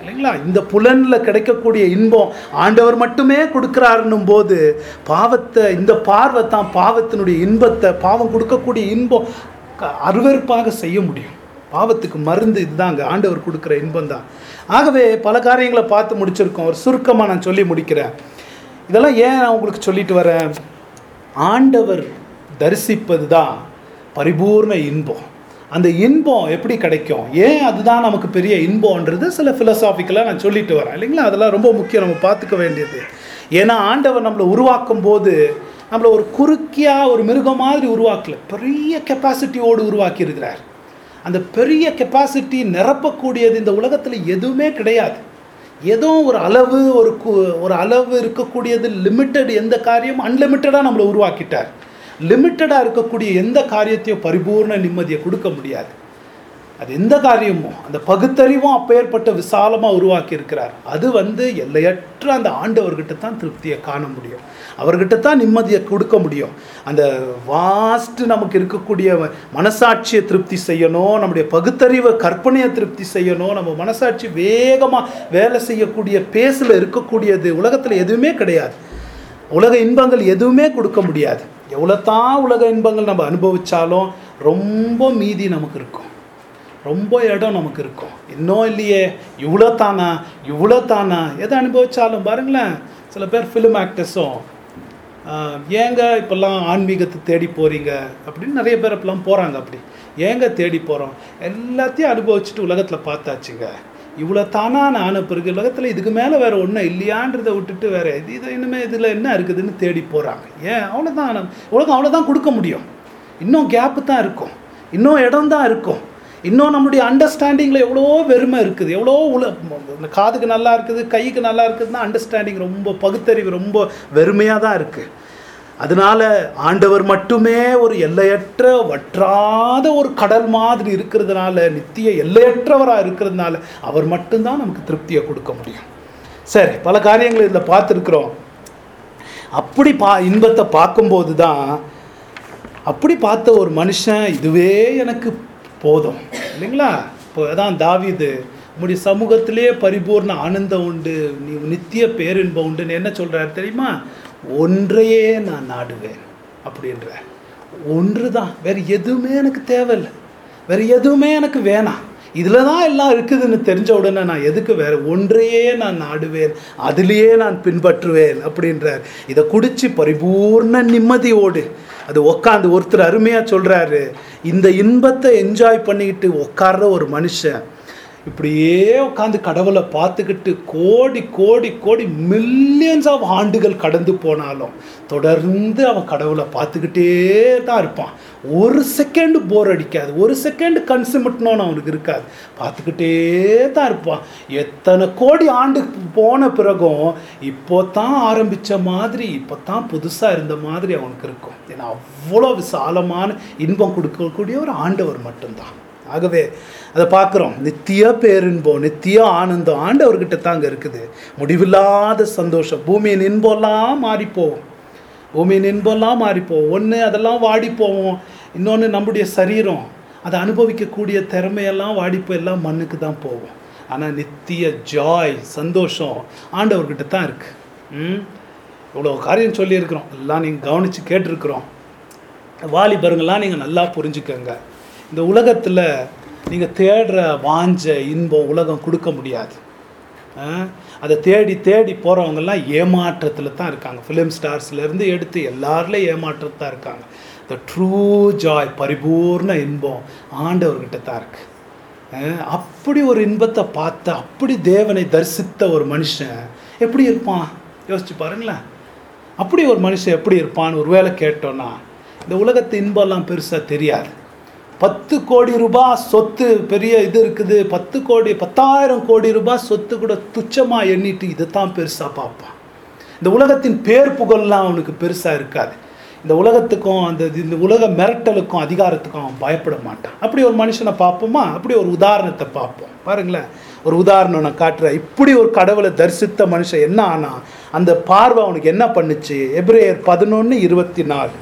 இல்லைங்களா இந்த புலனில் கிடைக்கக்கூடிய இன்பம் ஆண்டவர் மட்டுமே கொடுக்குறாருன்னும் போது பாவத்தை இந்த பார்வை தான் பாவத்தினுடைய இன்பத்தை பாவம் கொடுக்கக்கூடிய இன்பம் க- அருவருப்பாக செய்ய முடியும் பாவத்துக்கு மருந்து இதுதாங்க ஆண்டவர் கொடுக்குற இன்பம் தான் ஆகவே பல காரியங்களை பார்த்து முடிச்சிருக்கோம் ஒரு சுருக்கமாக நான் சொல்லி முடிக்கிறேன் இதெல்லாம் ஏன் நான் உங்களுக்கு சொல்லிட்டு வரேன் ஆண்டவர் தரிசிப்பது தான் பரிபூர்ண இன்பம் அந்த இன்பம் எப்படி கிடைக்கும் ஏன் அதுதான் நமக்கு பெரிய இன்பம்ன்றது சில ஃபிலசாபிக்கலாக நான் சொல்லிட்டு வரேன் இல்லைங்களா அதெல்லாம் ரொம்ப முக்கியம் நம்ம பார்த்துக்க வேண்டியது ஏன்னா ஆண்டவர் நம்மளை உருவாக்கும் போது நம்மளை ஒரு குறுக்கியாக ஒரு மிருகம் மாதிரி உருவாக்கல பெரிய கெப்பாசிட்டியோடு உருவாக்கி இருக்கிறார் அந்த பெரிய கெப்பாசிட்டி நிரப்பக்கூடியது இந்த உலகத்தில் எதுவுமே கிடையாது ஏதோ ஒரு அளவு ஒரு கு- ஒரு அளவு இருக்கக்கூடியது லிமிட்டட் எந்த காரியம் அன்லிமிட்டடாக நம்மளை உருவாக்கிட்டார் லிமிட்டடாக இருக்கக்கூடிய எந்த காரியத்தையும் பரிபூர்ண நிம்மதியை கொடுக்க முடியாது அது எந்த காரியமும் அந்த பகுத்தறிவும் அப்பேற்பட்ட விசாலமாக உருவாக்கி இருக்கிறார் அது வந்து எல்லையற்ற அந்த ஆண்டவர்கிட்ட தான் திருப்தியை காண முடியும் அவர்கிட்ட தான் நிம்மதியை கொடுக்க முடியும் அந்த வாஸ்ட் நமக்கு இருக்கக்கூடிய மனசாட்சியை திருப்தி செய்யணும் நம்முடைய பகுத்தறிவை கற்பனையை திருப்தி செய்யணும் நம்ம மனசாட்சி வேகமாக வேலை செய்யக்கூடிய பேஸில் இருக்கக்கூடியது உலகத்தில் எதுவுமே கிடையாது உலக இன்பங்கள் எதுவுமே கொடுக்க முடியாது எவ்வளோ தான் உலக இன்பங்கள் நம்ம அனுபவிச்சாலும் ரொம்ப மீதி நமக்கு இருக்கும் ரொம்ப இடம் நமக்கு இருக்கும் இன்னும் இல்லையே இவ்வளோ தானா இவ்வளோ தானா எதை அனுபவிச்சாலும் பாருங்களேன் சில பேர் ஃபிலிம் ஆக்டர்ஸும் ஏங்க இப்போல்லாம் ஆன்மீகத்தை தேடி போகிறீங்க அப்படின்னு நிறைய பேர் இப்போலாம் போகிறாங்க அப்படி ஏங்க தேடி போகிறோம் எல்லாத்தையும் அனுபவிச்சுட்டு உலகத்தில் பார்த்தாச்சுங்க இவ்வளோ தானா நான் பிறகு உலகத்தில் இதுக்கு மேலே வேறு ஒன்றும் இல்லையான்றதை விட்டுட்டு வேறு இது இது இனிமேல் இதில் என்ன இருக்குதுன்னு தேடி போகிறாங்க ஏன் அவ்வளோதான் நம்ம- உலகம் அவ்வளோதான் கொடுக்க முடியும் இன்னும் கேப்பு தான் இருக்கும் இன்னும் இடம் தான் இருக்கும் இன்னும் நம்முடைய அண்டர்ஸ்டாண்டிங்கில் எவ்வளோ வெறுமை இருக்குது எவ்வளோ உல இந்த காதுக்கு நல்லா இருக்குது கைக்கு நல்லா இருக்குதுன்னா அண்டர்ஸ்டாண்டிங் ரொம்ப பகுத்தறிவு ரொம்ப வெறுமையாக தான் இருக்குது அதனால ஆண்டவர் மட்டுமே ஒரு எல்லையற்ற வற்றாத ஒரு கடல் மாதிரி இருக்கிறதுனால நித்திய எல்லையற்றவராக இருக்கிறதுனால அவர் மட்டும்தான் நமக்கு திருப்தியை கொடுக்க முடியும் சரி பல காரியங்கள் இதில் பார்த்துருக்குறோம் அப்படி பா இன்பத்தை பார்க்கும்போது தான் அப்படி பார்த்த ஒரு மனுஷன் இதுவே எனக்கு போதும் இல்லைங்களா இப்போ அதான் தாவீது உம்முடைய சமூகத்திலே பரிபூர்ண ஆனந்தம் உண்டு நீ நித்திய பேரின்பம் உண்டுன்னு என்ன சொல்றாரு தெரியுமா ஒன்றையே நான் நாடுவேன் அப்படின்ற ஒன்று தான் வேற எதுவுமே எனக்கு தேவையில்லை வேற எதுவுமே எனக்கு வேணாம் இதில் தான் எல்லாம் இருக்குதுன்னு தெரிஞ்ச உடனே நான் எதுக்கு வேற ஒன்றையே நான் நாடுவேன் அதிலேயே நான் பின்பற்றுவேன் அப்படின்றார் இதை குடிச்சு பரிபூர்ண நிம்மதியோடு அது உக்காந்து ஒருத்தர் அருமையாக சொல்கிறாரு இந்த இன்பத்தை என்ஜாய் பண்ணிக்கிட்டு உட்கார்ற ஒரு மனுஷன் இப்படியே உட்காந்து கடவுளை பார்த்துக்கிட்டு கோடி கோடி கோடி மில்லியன்ஸ் ஆஃப் ஆண்டுகள் கடந்து போனாலும் தொடர்ந்து அவன் கடவுளை பார்த்துக்கிட்டே தான் இருப்பான் ஒரு செகண்ட் போர் அடிக்காது ஒரு செகண்ட் கன்சிமிட்னோன்னு அவனுக்கு இருக்காது பார்த்துக்கிட்டே தான் இருப்பான் எத்தனை கோடி ஆண்டு போன பிறகும் இப்போ தான் ஆரம்பித்த மாதிரி இப்போ தான் புதுசாக இருந்த மாதிரி அவனுக்கு இருக்கும் ஏன்னா அவ்வளோ விசாலமான இன்பம் கொடுக்கக்கூடிய ஒரு ஆண்டவர் மட்டும்தான் ஆகவே அதை பார்க்குறோம் நித்திய பேரின்பம் நித்திய ஆனந்தம் ஆண்டவர்கிட்ட தாங்க இருக்குது முடிவில்லாத சந்தோஷம் பூமியின் இன்பம்லாம் மாறி போகும் பூமியின் இன்பம்லாம் மாறி போகும் ஒன்று அதெல்லாம் வாடி போவோம் இன்னொன்று நம்முடைய சரீரம் அதை அனுபவிக்கக்கூடிய திறமையெல்லாம் வாடிப்போ எல்லாம் மண்ணுக்கு தான் போகும் ஆனால் நித்திய ஜாய் சந்தோஷம் ஆண்டவர்கிட்ட தான் இருக்கு ம் இவ்வளோ காரியம் சொல்லியிருக்கிறோம் எல்லாம் நீங்கள் கவனித்து கேட்டிருக்கிறோம் வாலிபருங்கெல்லாம் நீங்கள் நல்லா புரிஞ்சுக்கங்க இந்த உலகத்தில் நீங்கள் தேடுற வாஞ்ச இன்பம் உலகம் கொடுக்க முடியாது ஆ? அதை தேடி தேடி போகிறவங்கெல்லாம் ஏமாற்றத்தில் தான் இருக்காங்க ஃபிலிம் ஸ்டார்ஸ்லேருந்து எடுத்து எல்லாருலேயும் ஏமாற்றத்தில் தான் இருக்காங்க த ட்ரூ ஜாய் பரிபூர்ண இன்பம் ஆண்டவர்கிட்ட தான் இருக்கு ஆ? அப்படி ஒரு இன்பத்தை பார்த்த அப்படி தேவனை தரிசித்த ஒரு மனுஷன் எப்படி இருப்பான் யோசிச்சு பாருங்களேன் அப்படி ஒரு மனுஷன் எப்படி இருப்பான்னு ஒரு வேளை கேட்டோன்னா இந்த உலகத்து இன்பம்லாம் பெருசாக தெரியாது பத்து கோடி ரூபாய் சொத்து பெரிய இது இருக்குது பத்து கோடி பத்தாயிரம் கோடி ரூபாய் சொத்து கூட துச்சமாக எண்ணிட்டு இதை தான் பெருசாக பார்ப்பான் இந்த உலகத்தின் பேர் புகழ்லாம் அவனுக்கு பெருசாக இருக்காது இந்த உலகத்துக்கும் அந்த இந்த உலக மிரட்டலுக்கும் அதிகாரத்துக்கும் அவன் பயப்பட மாட்டான் அப்படி ஒரு மனுஷனை பார்ப்போமா அப்படி ஒரு உதாரணத்தை பார்ப்போம் பாருங்களேன் ஒரு உதாரணம் நான் காட்டுறேன் இப்படி ஒரு கடவுளை தரிசித்த மனுஷன் என்ன ஆனா அந்த பார்வை அவனுக்கு என்ன பண்ணுச்சு எப்ரேயர் பதினொன்று இருபத்தி நாலு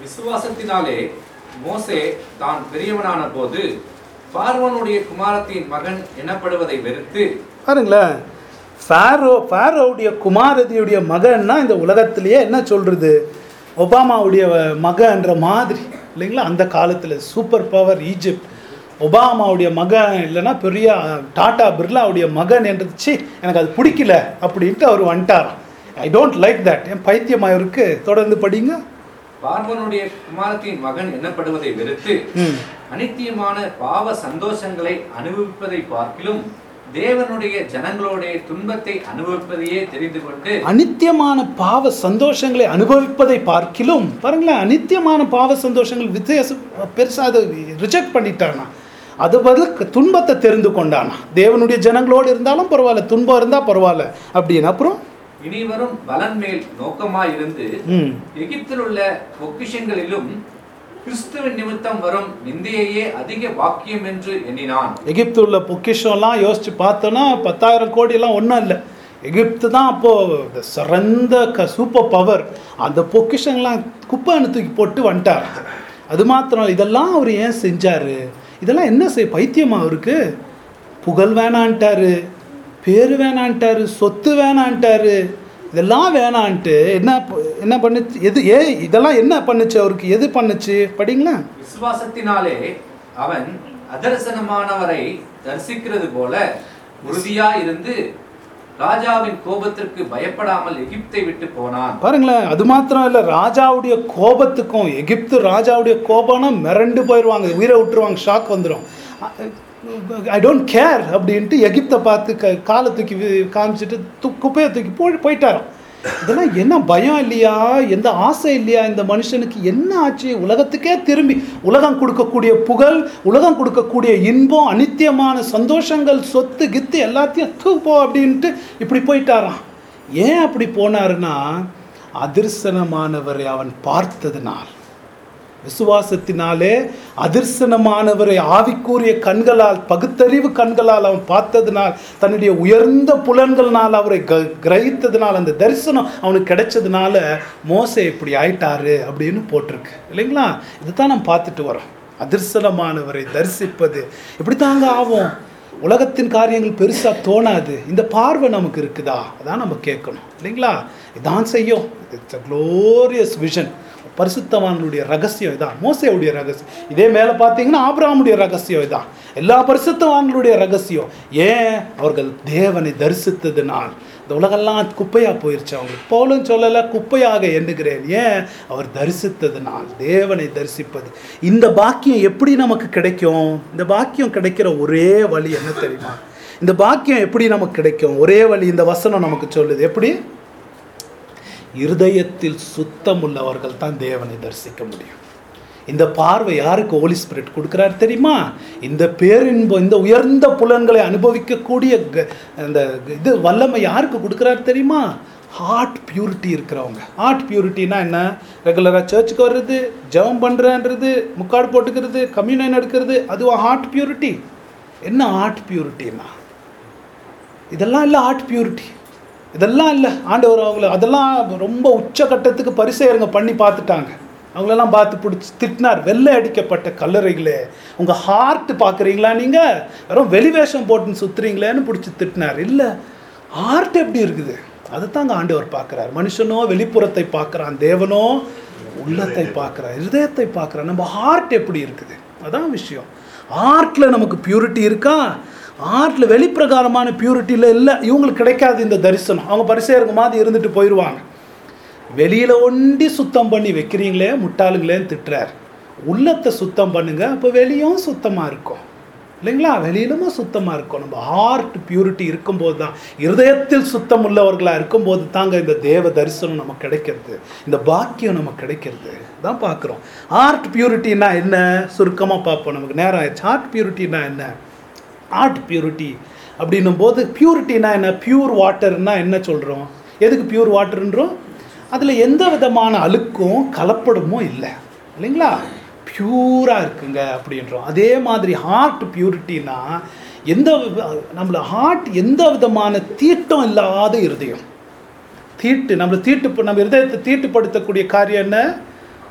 விசுவாசத்தினாலே மோசே தான் பெரியவனான போது பார்வோனுடைய குமாரத்தின் மகன் எனப்படுவதை வெறுத்து பாருங்களேன் ஃபேரோ ஃபேரோவுடைய குமாரதியுடைய மகன்னா இந்த உலகத்திலேயே என்ன சொல்றது ஒபாமாவுடைய மகன்ற மாதிரி இல்லைங்களா அந்த காலத்தில் சூப்பர் பவர் ஈஜிப்ட் ஒபாமாவுடைய மகன் இல்லைன்னா பெரிய டாடா பிர்லாவுடைய மகன் என்றது ச்சீ எனக்கு அது பிடிக்கல அப்படின்ட்டு அவர் வந்துட்டாராம் ஐ டோன்ட் லைக் தட் என் பைத்தியமாக இருக்கு தொடர்ந்து படிங்க பார்வோனுடைய குமாரத்தின் மகன் எனப்படுவதை வெறுத்து ம் அனித்தியமான பாவ சந்தோஷங்களை அனுபவிப்பதை பார்க்கிலும் தேவனுடைய ஜனங்களுடைய துன்பத்தை அனுபவிப்பதையே தெரிந்து கொண்டு அனித்தியமான பாவ சந்தோஷங்களை அனுபவிப்பதை பார்க்கிலும் பாருங்களேன் அனித்தியமான பாவ சந்தோஷங்கள் வித்தியாசம் பெருசாக அதை ரிஜெக்ட் பண்ணிட்டானா அது பதில் துன்பத்தை தெரிந்து கொண்டானா தேவனுடைய ஜனங்களோடு இருந்தாலும் பரவாயில்ல துன்பம் இருந்தால் பரவாயில்ல அப்படின்னு அப்புறம் இனிவரும் பலன் மேல் நோக்கமாயிருந்து ம் எகிப்தில் உள்ள பொக்கிஷங்களிலும் கிறிஸ்துவின் நிமித்தம் வரும் நிந்தையையே அதிக பாக்கியம் என்று எண்ணினான் எகிப்து உள்ள பொக்கிஷம்லாம் யோசிச்சு பார்த்தோன்னா பத்தாயிரம் கோடியெல்லாம் ஒன்றும் இல்லை எகிப்து தான் அப்போது சிறந்த க சூப்பர் பவர் அந்த பொக்கிஷங்கள்லாம் குப்பைன்னு தூக்கி போட்டு வந்துட்டார் அது மாத்திரம் இல்ல, இதெல்லாம் அவர் ஏன் செஞ்சார் இதெல்லாம் என்ன செய் பைத்தியமா அவருக்கு புகழ் வேணான்ட்டாரு பேர் வேணான்ட்டாரு சொத்து வேணான்ட்டாரு இதெல்லாம் வேணான்ட்டு என்ன ப- என்ன பண்ணுச்சு எது ஏ இதெல்லாம் என்ன பண்ணுச்சு அவருக்கு எது பண்ணுச்சு படிங்களேன் விசுவாசத்தினாலே அவன் அதர்சனமானவரை தரிசிக்கிறது போல உறுதியா இருந்து ராஜாவின் கோபத்திற்கு பயப்படாமல் எகிப்தை விட்டு போனான் பாருங்களேன் அது மாத்திரம் இல்லை ராஜாவுடைய கோபத்துக்கும் எகிப்து ராஜாவுடைய கோபம்னா மிரண்டு போயிடுவாங்க உயிரை விட்டுருவாங்க ஷாக் வந்துடும் ஐ டோன்ட் கேர் அப்படின்ட்டு எகிப்தை பார்த்து க காலை தூக்கி வி- காமிச்சிட்டு து குப்பையை தூக்கி போ போயிட்டாராம் இதெல்லாம் என்ன பயம் இல்லையா எந்த ஆசை இல்லையா இந்த மனுஷனுக்கு என்ன ஆச்சு உலகத்துக்கே திரும்பி உலகம் கொடுக்கக்கூடிய புகழ் உலகம் கொடுக்கக்கூடிய இன்பம் அனித்தியமான சந்தோஷங்கள் சொத்து கித்து எல்லாத்தையும் தூ போ அப்படின்ட்டு இப்படி போயிட்டாராம் ஏன் அப்படி போனாருன்னா அதிர்சனமானவரை அவன் பார்த்ததினால் விசுவாசத்தினாலே அதிர்சனமானவரை ஆவிக்கூறிய கண்களால் பகுத்தறிவு கண்களால் அவன் பார்த்ததினால் தன்னுடைய உயர்ந்த புலன்கள்னால் அவரை க கிரகித்ததினால் அந்த தரிசனம் அவனுக்கு கிடைச்சதுனால மோசே இப்படி ஆயிட்டாரு அப்படின்னு போட்டிருக்கு இல்லைங்களா இதுதான் நம்ம பார்த்துட்டு வரோம் அதிர்சனமானவரை தரிசிப்பது இப்படித்தாங்க ஆகும் உலகத்தின் காரியங்கள் பெருசாக தோணாது இந்த பார்வை நமக்கு இருக்குதா அதான் நம்ம கேட்கணும் இல்லைங்களா இதான் செய்யும் இட்ஸ் அ க்ளோரியஸ் விஷன் பரிசுத்தவான்களுடைய ரகசியம் இதான் மோசையுடைய ரகசியம் இதே மேலே பார்த்தீங்கன்னா ஆபிரகாமுடைய ரகசியம் இதான் எல்லா பரிசுத்தவான்களுடைய ரகசியம் ஏன் அவர்கள் தேவனை தரிசித்ததினால் இந்த உலகெல்லாம் குப்பையாக போயிருச்சு அவங்களுக்கு போலும் சொல்லலை குப்பையாக எண்ணுகிறேன் ஏன் அவர் தரிசித்ததினால் தேவனை தரிசிப்பது இந்த பாக்கியம் எப்படி நமக்கு கிடைக்கும் இந்த பாக்கியம் கிடைக்கிற ஒரே வழி என்ன தெரியுமா இந்த பாக்கியம் எப்படி நமக்கு கிடைக்கும் ஒரே வழி இந்த வசனம் நமக்கு சொல்லுது எப்படி இருதயத்தில் சுத்தம் உள்ளவர்கள் தான் தேவனை தரிசிக்க முடியும் இந்த பார்வை யாருக்கு ஹோலி ஸ்பிரிட் கொடுக்குறாரு தெரியுமா இந்த பேரின்பம் இந்த உயர்ந்த புலன்களை அனுபவிக்கக்கூடிய க- அந்த இது வல்லமை யாருக்கு கொடுக்குறாரு தெரியுமா ஹார்ட் பியூரிட்டி இருக்கிறவங்க ஹார்ட் பியூரிட்டினா என்ன ரெகுலராக சர்ச்சுக்கு வர்றது ஜெபம் பண்ணுறன்றது முக்காடு போட்டுக்கிறது கம்யூனியன் எடுக்கிறது அதுவும் ஹார்ட் பியூரிட்டி என்ன ஹார்ட் பியூரிட்டின்னா இதெல்லாம் இல்லை ஆர்ட் பியூரிட்டி இதெல்லாம் இல்லை ஆண்டவர் அவங்கள அதெல்லாம் ரொம்ப உச்சகட்டத்துக்கு பரிசெயருங்க பண்ணி பார்த்துட்டாங்க அவங்களெல்லாம் பார்த்து பிடிச்சி திட்டினார் வெள்ளை அடிக்கப்பட்ட கல்லறைகளே உங்கள் ஹார்ட் பார்க்குறீங்களா நீங்கள் வெறும் வெளிவேஷம் போட்டுன்னு சுற்றுறீங்களேன்னு பிடிச்சி திட்டினார் இல்லை ஹார்ட் எப்படி இருக்குது அதைத்தாங்க ஆண்டவர் பார்க்குறார் மனுஷனோ வெளிப்புறத்தை பார்க்குறான் தேவனோ உள்ளத்தை பார்க்குறார் இருதயத்தை பார்க்குறான் நம்ம ஹார்ட் எப்படி இருக்குது அதான் விஷயம் ஆர்ட்டில் நமக்கு பியூரிட்டி இருக்கா ஆர்ட்டில் வெளிப்பிரகாரமான பியூரிட்டியில் இல்லை இவங்களுக்கு கிடைக்காது இந்த தரிசனம் அவங்க பரிசேருங்க மாதிரி இருந்துட்டு போயிடுவாங்க வெளியில் ஒண்டி சுத்தம் பண்ணி வைக்கிறீங்களே முட்டாளுங்களேன்னு திட்டுறார் உள்ளத்தை சுத்தம் பண்ணுங்க அப்போ வெளியும் சுத்தமாக இருக்கும் இல்லைங்களா வெளியிலுமா சுத்தமாக இருக்கும் நம்ம ஹார்ட் பியூரிட்டி இருக்கும்போது தான் இருதயத்தில் சுத்தம் உள்ளவர்களாக இருக்கும்போது தாங்க இந்த தேவ தரிசனம் நமக்கு கிடைக்கிறது இந்த பாக்கியம் நமக்கு கிடைக்கிறது தான் பார்க்குறோம் ஹார்ட் பியூரிட்டினா என்ன சுருக்கமாக பார்ப்போம் நமக்கு நேரம் ஆயிடுச்சு ஹார்ட் பியூரிட்டினா என்ன ஆர்ட் பியூரிட்டி அப்படின்னும் போது பியூரிட்டினா என்ன பியூர் வாட்டர்னா என்ன சொல்கிறோம் எதுக்கு பியூர் வாட்டர்ன்றோம் அதில் எந்த விதமான அழுக்கும் கலப்படமும் இல்லை இல்லைங்களா பியூராக இருக்குங்க அப்படின்றோம் அதே மாதிரி ஹார்ட் பியூரிட்டினா எந்த வித- நம்மள ஹார்ட் எந்த விதமான தீட்டம் இல்லாத இருதயம் தீட்டு நம்மளை தீட்டு நம்ம இருதயத்தை தீட்டுப்படுத்தக்கூடிய காரியம் என்ன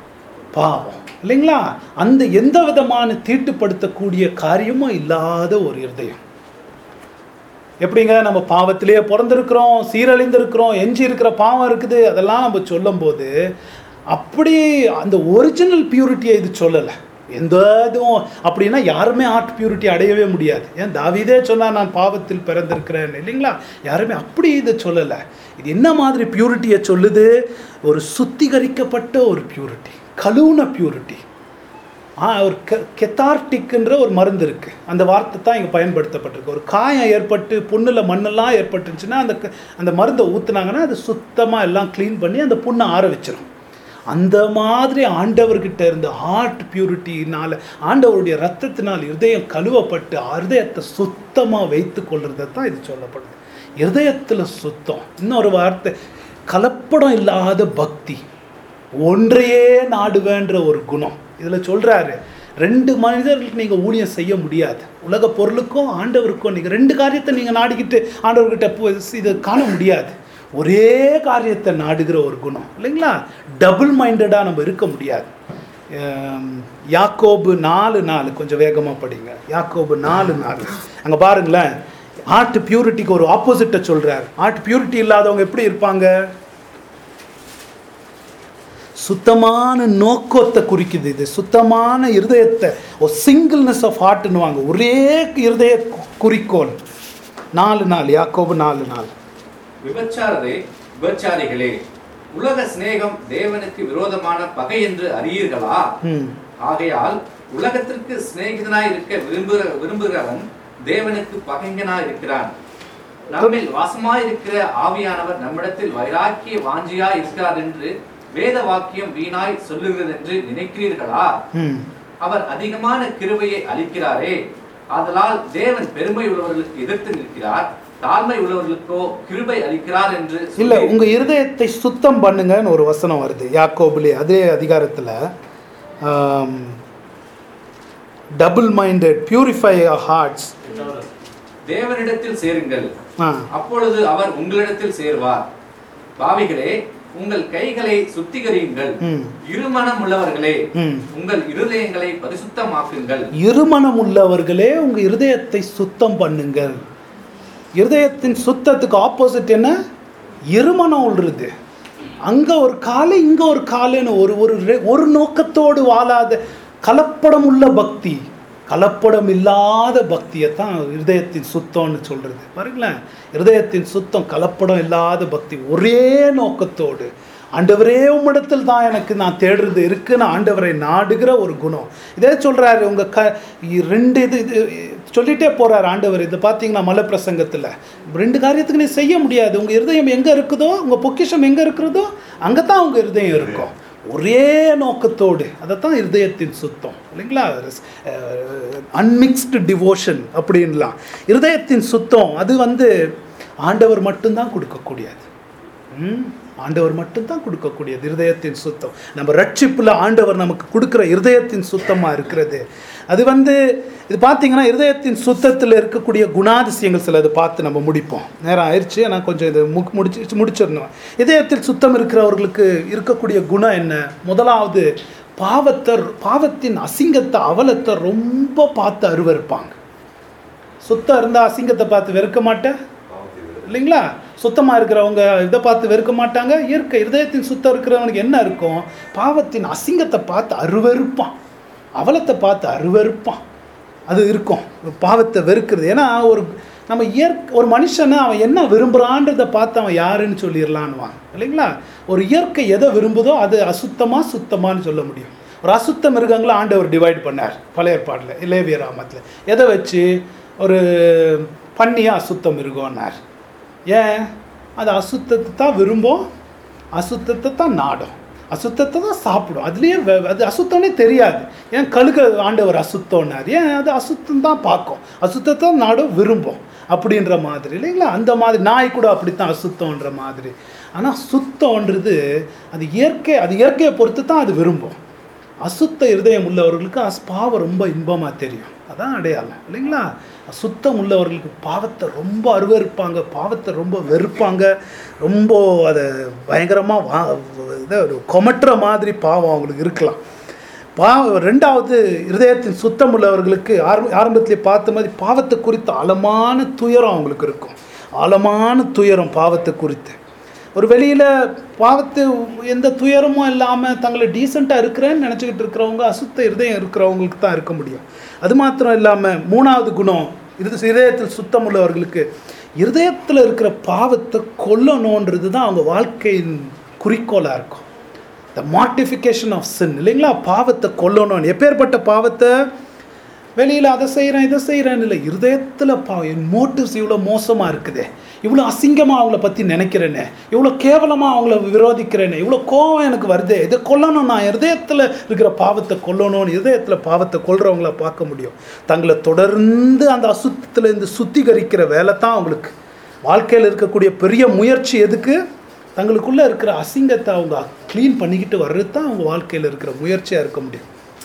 பாவம் இல்லைங்களா அந்த எந்த விதமான தீட்டுப்படுத்தக்கூடிய காரியமும் இல்லாத ஒரு இருதயம் எப்படிங்க நம்ம பாவத்திலேயே பிறந்திருக்கிறோம் சீரழிந்திருக்கிறோம் எஞ்சி இருக்கிற பாவம் இருக்குது அதெல்லாம் நம்ம சொல்லும்போது அப்படி அந்த ஒரிஜினல் பியூரிட்டியை இது சொல்லலை எந்த இதுவும் அப்படின்னா யாருமே ஆர்ட் பியூரிட்டி அடையவே முடியாது ஏன் தாவீதே சொன்னா நான் பாவத்தில் பிறந்திருக்கிறேன் இல்லைங்களா யாருமே அப்படி இதை சொல்லலை இது என்ன மாதிரி பியூரிட்டியை சொல்லுது ஒரு சுத்திகரிக்கப்பட்ட ஒரு பியூரிட்டி கழுவுன பியூரிட்டி ஆ ஒரு கெ கெத்தார்டிக்குன்ற ஒரு மருந்து இருக்குது அந்த வார்த்தை தான் இங்கே பயன்படுத்தப்பட்டிருக்கு ஒரு காயம் ஏற்பட்டு புண்ணில் மண்ணெல்லாம் ஏற்பட்டுச்சுன்னா அந்த க- அந்த மருந்தை ஊற்றுனாங்கன்னா அது சுத்தமாக எல்லாம் க்ளீன் பண்ணி அந்த புண்ணை ஆற வச்சிரும் அந்த மாதிரி ஆண்டவர்கிட்ட இருந்த ஹார்ட் பியூரிட்டினால ஆண்டவருடைய ரத்தத்தினால் இருதயம் கழுவப்பட்டு இருதயத்தை சுத்தமாக வைத்து கொள்றதை தான் இது சொல்லப்படுது இருதயத்தில் சுத்தம் இன்னொரு வார்த்தை கலப்படம் இல்லாத பக்தி ஒன்றையே நாடுவேன்ற ஒரு குணம் இதில் சொல்கிறாரு ரெண்டு மனிதர்களுக்கு நீங்கள் ஊழியம் செய்ய முடியாது உலக பொருளுக்கும் ஆண்டவருக்கும் நீங்கள் ரெண்டு காரியத்தை நீங்கள் நாடிக்கிட்டு ஆண்டவர்கிட்ட போ- இது காண முடியாது ஒரே காரியத்தை நாடுகிற ஒரு குணம் இல்லைங்களா டபுள் மைண்டடாக நம்ம இருக்க முடியாது ஆம், யாக்கோபு நாலு நாலு கொஞ்சம் வேகமாக படிங்க யாக்கோபு நாலு நாலு அங்கே பாருங்களேன் ஆர்ட் பியூரிட்டிக்கு ஒரு ஆப்போசிட்டை சொல்கிறார் ஆர்ட் பியூரிட்டி இல்லாதவங்க எப்படி இருப்பாங்க சுத்தமான நோக்கத்தை குறிக்குது இது சுத்தமான இருதயத்தை ஒரு சிங்கிள்னஸ் ஆஃப் ஹார்ட்னுவாங்க ஒரே இருதய கு- குறிக்கோள் நாலு நாள் யாக்கோபு நாலு நாள் விபச்சாரரே விபச்சாரிகளே உலக சிநேகம் தேவனுக்கு விரோதமான பகை என்று அறியீர்களா ம் ஆகையால் உலகத்திற்கு சிநேகிதனாய் இருக்க விரும்புகிற விரும்புகிறவன் தேவனுக்கு பகைஞனாய் இருக்கிறான் நம்மில் வாசமாய் இருக்கிற ஆவியானவர் நம்மிடத்தில் வைராக்கிய வாஞ்சியாய் இருக்கிறார் என்று வேத வாக்கியம் வீணாய் சொல்லுகிறது என்று நினைக்கிறீர்களா ம் அவர் அதிகமான கிருபையை அளிக்கிறாரே ஆதலால் தேவன் பெருமை உள்ளவர்களுக்கு எதிர்த்து நிற்கிறார் தாழ்மை உள்ளவர்களுக்கோ கிருபை அளிக்கிறார் என்று இல்லை சொல்லி- உங்கள் இருதயத்தை சுத்தம் பண்ணுங்கன்னு ஒரு வசனம் வருது யாக்கோபுலே அதே அதிகாரத்தில் டபுள் மைண்டட் பியூரிஃபை ஹார்ட்ஸ் தேவனிடத்தில் சேருங்கள் ஆ அப்பொழுது அவர் உங்களிடத்தில் சேர்வார் பாவிகளே உங்கள் கைகளை சுத்திகரியுங்கள் ம் இருமனம் உள்ளவர்களே ம் உங்கள் இருதயங்களை பரிசுத்தமாக்குங்கள் இருமனம் உள்ளவர்களே உங்க இருதயத்தை சுத்தம் பண்ணுங்கள் இருதயத்தின் சுத்தத்துக்கு ஆப்போசிட் என்ன இருமனம் உள்ளது அங்க ஒரு காலை இங்க ஒரு காலைன்னு ஒரு ஒரு ரெ- ஒரு நோக்கத்தோடு வாழாத கலப்படம் உள்ள பக்தி கலப்படம் இல்லாத பக்தியை தான் இருதயத்தின் சுத்தம்னு சொல்றது பாருங்களேன் இருதயத்தின் சுத்தம் கலப்படம் இல்லாத பக்தி ஒரே நோக்கத்தோடு ஆண்டவரே உம்மிடத்தில் தான் எனக்கு நான் தேடுறது இருக்குன்னு ஆண்டவரை நாடுகிற ஒரு குணம் இதே சொல்றாரு உங்க க இ- ரெண்டு இது இது சொல்லிட்டே போறாரு ஆண்டவர் இது பார்த்தீங்கன்னா மலை பிரசங்கத்தில் ரெண்டு காரியத்துக்கு நீ செய்ய முடியாது உங்க இருதயம் எங்க இருக்குதோ உங்க பொக்கிஷம் எங்க இருக்கிறதோ அங்கே தான் உங்க இருதயம் இருக்கும் ஒரே நோக்கத்தோடு அதைத்தான் இருதயத்தின் சுத்தம் இல்லைங்களா அன்மிக்ஸ்டு டிவோஷன் அப்படின்லாம் இருதயத்தின் சுத்தம் அது வந்து ஆண்டவர் மட்டும்தான் கொடுக்கக்கூடியது ம், ஆண்டவர் மட்டும்தான் கொடுக்கக்கூடியது இருதயத்தின் சுத்தம் நம்ம ரட்சிப்புல ஆண்டவர் நமக்கு கொடுக்குற இருதயத்தின் சுத்தமாக இருக்கிறது அது வந்து இது பார்த்தீங்கன்னா இருதயத்தின் சுத்தத்தில் இருக்கக்கூடிய குணாதிசயங்கள் சிலது பார்த்து நம்ம முடிப்போம் நேரம் ஆயிடுச்சு நான் கொஞ்சம் இது மு முடிச்சு முடிச்சிடணும் இதயத்தில் சுத்தம் இருக்கிறவர்களுக்கு இருக்கக்கூடிய குணம் என்ன முதலாவது பாவத்தை பாவத்தின் அசிங்கத்தை அவலத்தை ரொம்ப பார்த்து அருவருப்பாங்க சுத்தம் இருந்தால் அசிங்கத்தை பார்த்து வெறுக்க மாட்டேன் இல்லைங்களா சுத்தமாக இருக்கிறவங்க இதை பார்த்து வெறுக்க மாட்டாங்க இயற்கை இருதயத்தின் சுத்தம் இருக்கிறவனுக்கு என்ன இருக்கும் பாவத்தின் அசிங்கத்தை பார்த்து அருவருப்பான் அவலத்தை பார்த்து அருவருப்பான் அது இருக்கும் பாவத்தை வெறுக்கிறது ஏன்னா ஒரு நம்ம இயற்கை ஒரு மனுஷனை அவன் என்ன விரும்புகிறான்றதை பார்த்து அவன் யாருன்னு சொல்லிடலான்னுவாங்க இல்லைங்களா ஒரு இயற்கை எதை விரும்புதோ அது அசுத்தமாக சுத்தமான்னு சொல்ல முடியும் ஒரு அசுத்த மிருகங்களை ஆண்டவர் டிவைட் பண்ணார் பழைய ஏற்பாட்டில் இலேவிய ராமத்தில் எதை வச்சு ஒரு பண்ணியா அசுத்த மிருகம்னார் ஏன் அது அசுத்தத்தை தான் விரும்பும் அசுத்தத்தை தான் நாடும் அசுத்தத்தை தான் சாப்பிடும் அதுலேயே வெ- அது அசுத்தம்னே தெரியாது ஏன் கழுக ஆண்டவர் அசுத்தம்னார் ஏன் அது அசுத்தம் தான் பார்க்கும் அசுத்தத்தை தான் நாடும் விரும்பும் அப்படின்ற மாதிரி இல்லைங்களா அந்த மாதிரி நாய் கூட அப்படித்தான் அசுத்தம்ன்ற மாதிரி ஆனால் சுத்தம்ன்றது அது இயற்கை அது இயற்கையை பொறுத்து தான் அது விரும்பும் அசுத்த இருதயம் உள்ளவர்களுக்கு அஸ் பாவம் ரொம்ப இன்பமாக தெரியும் அதான் அடையாளம் இல்லைங்களா அசுத்தம் உள்ளவர்களுக்கு பாவத்தை ரொம்ப அருவருப்பாங்க பாவத்தை ரொம்ப வெறுப்பாங்க ரொம்ப அதை பயங்கரமாக வா இதை ஒரு கொமட்டுற மாதிரி பாவம் அவங்களுக்கு இருக்கலாம் பா ரெண்டாவது இருதயத்தின் சுத்தம் உள்ளவர்களுக்கு ஆரம்ப ஆரம்பத்திலே பார்த்த மாதிரி பாவத்தை குறித்த ஆழமான துயரம் அவங்களுக்கு இருக்கும் ஆழமான துயரம் பாவத்தை குறித்து ஒரு வெளியில் பாவத்து எந்த துயரமும் இல்லாமல் தங்களை டீசெண்டாக இருக்கிறேன்னு நினச்சிக்கிட்டு இருக்கிறவங்க அசுத்த இருதயம் இருக்கிறவங்களுக்கு தான் இருக்க முடியும் அது மாத்திரம் இல்லாமல் மூணாவது குணம் இருது இருதயத்தில் சுத்தம் உள்ளவர்களுக்கு இருதயத்தில் இருக்கிற பாவத்தை கொல்லணுன்றது தான் அவங்க வாழ்க்கையின் குறிக்கோளாக இருக்கும் த மார்டிஃபிகேஷன் ஆஃப் சின் இல்லைங்களா பாவத்தை கொல்லணும் எப்பேற்பட்ட பாவத்தை வெளியில் அதை செய்கிறேன் இதை செய்கிறேன்னு இல்லை இருதயத்தில் பா என் மோட்டிவ்ஸ் இவ்வளோ மோசமாக இருக்குதே இவ்வளோ அசிங்கமாக அவங்கள பற்றி நினைக்கிறேனே இவ்வளோ கேவலமாக அவங்கள விரோதிக்கிறேனே இவ்வளோ கோவம் எனக்கு வருதே இதை கொல்லணும் நான் இருதயத்தில் இருக்கிற பாவத்தை கொல்லணும்னு இருதயத்தில் பாவத்தை கொல்றவங்கள பார்க்க முடியும் தங்களை தொடர்ந்து அந்த அசுத்தத்தில் இருந்து சுத்திகரிக்கிற வேலை தான் அவங்களுக்கு வாழ்க்கையில் இருக்கக்கூடிய பெரிய முயற்சி எதுக்கு தங்களுக்குள்ளே இருக்கிற அசிங்கத்தை அவங்க க்ளீன் பண்ணிக்கிட்டு வர்றது தான் அவங்க வாழ்க்கையில் இருக்கிற முயற்சியாக இருக்க முடியும்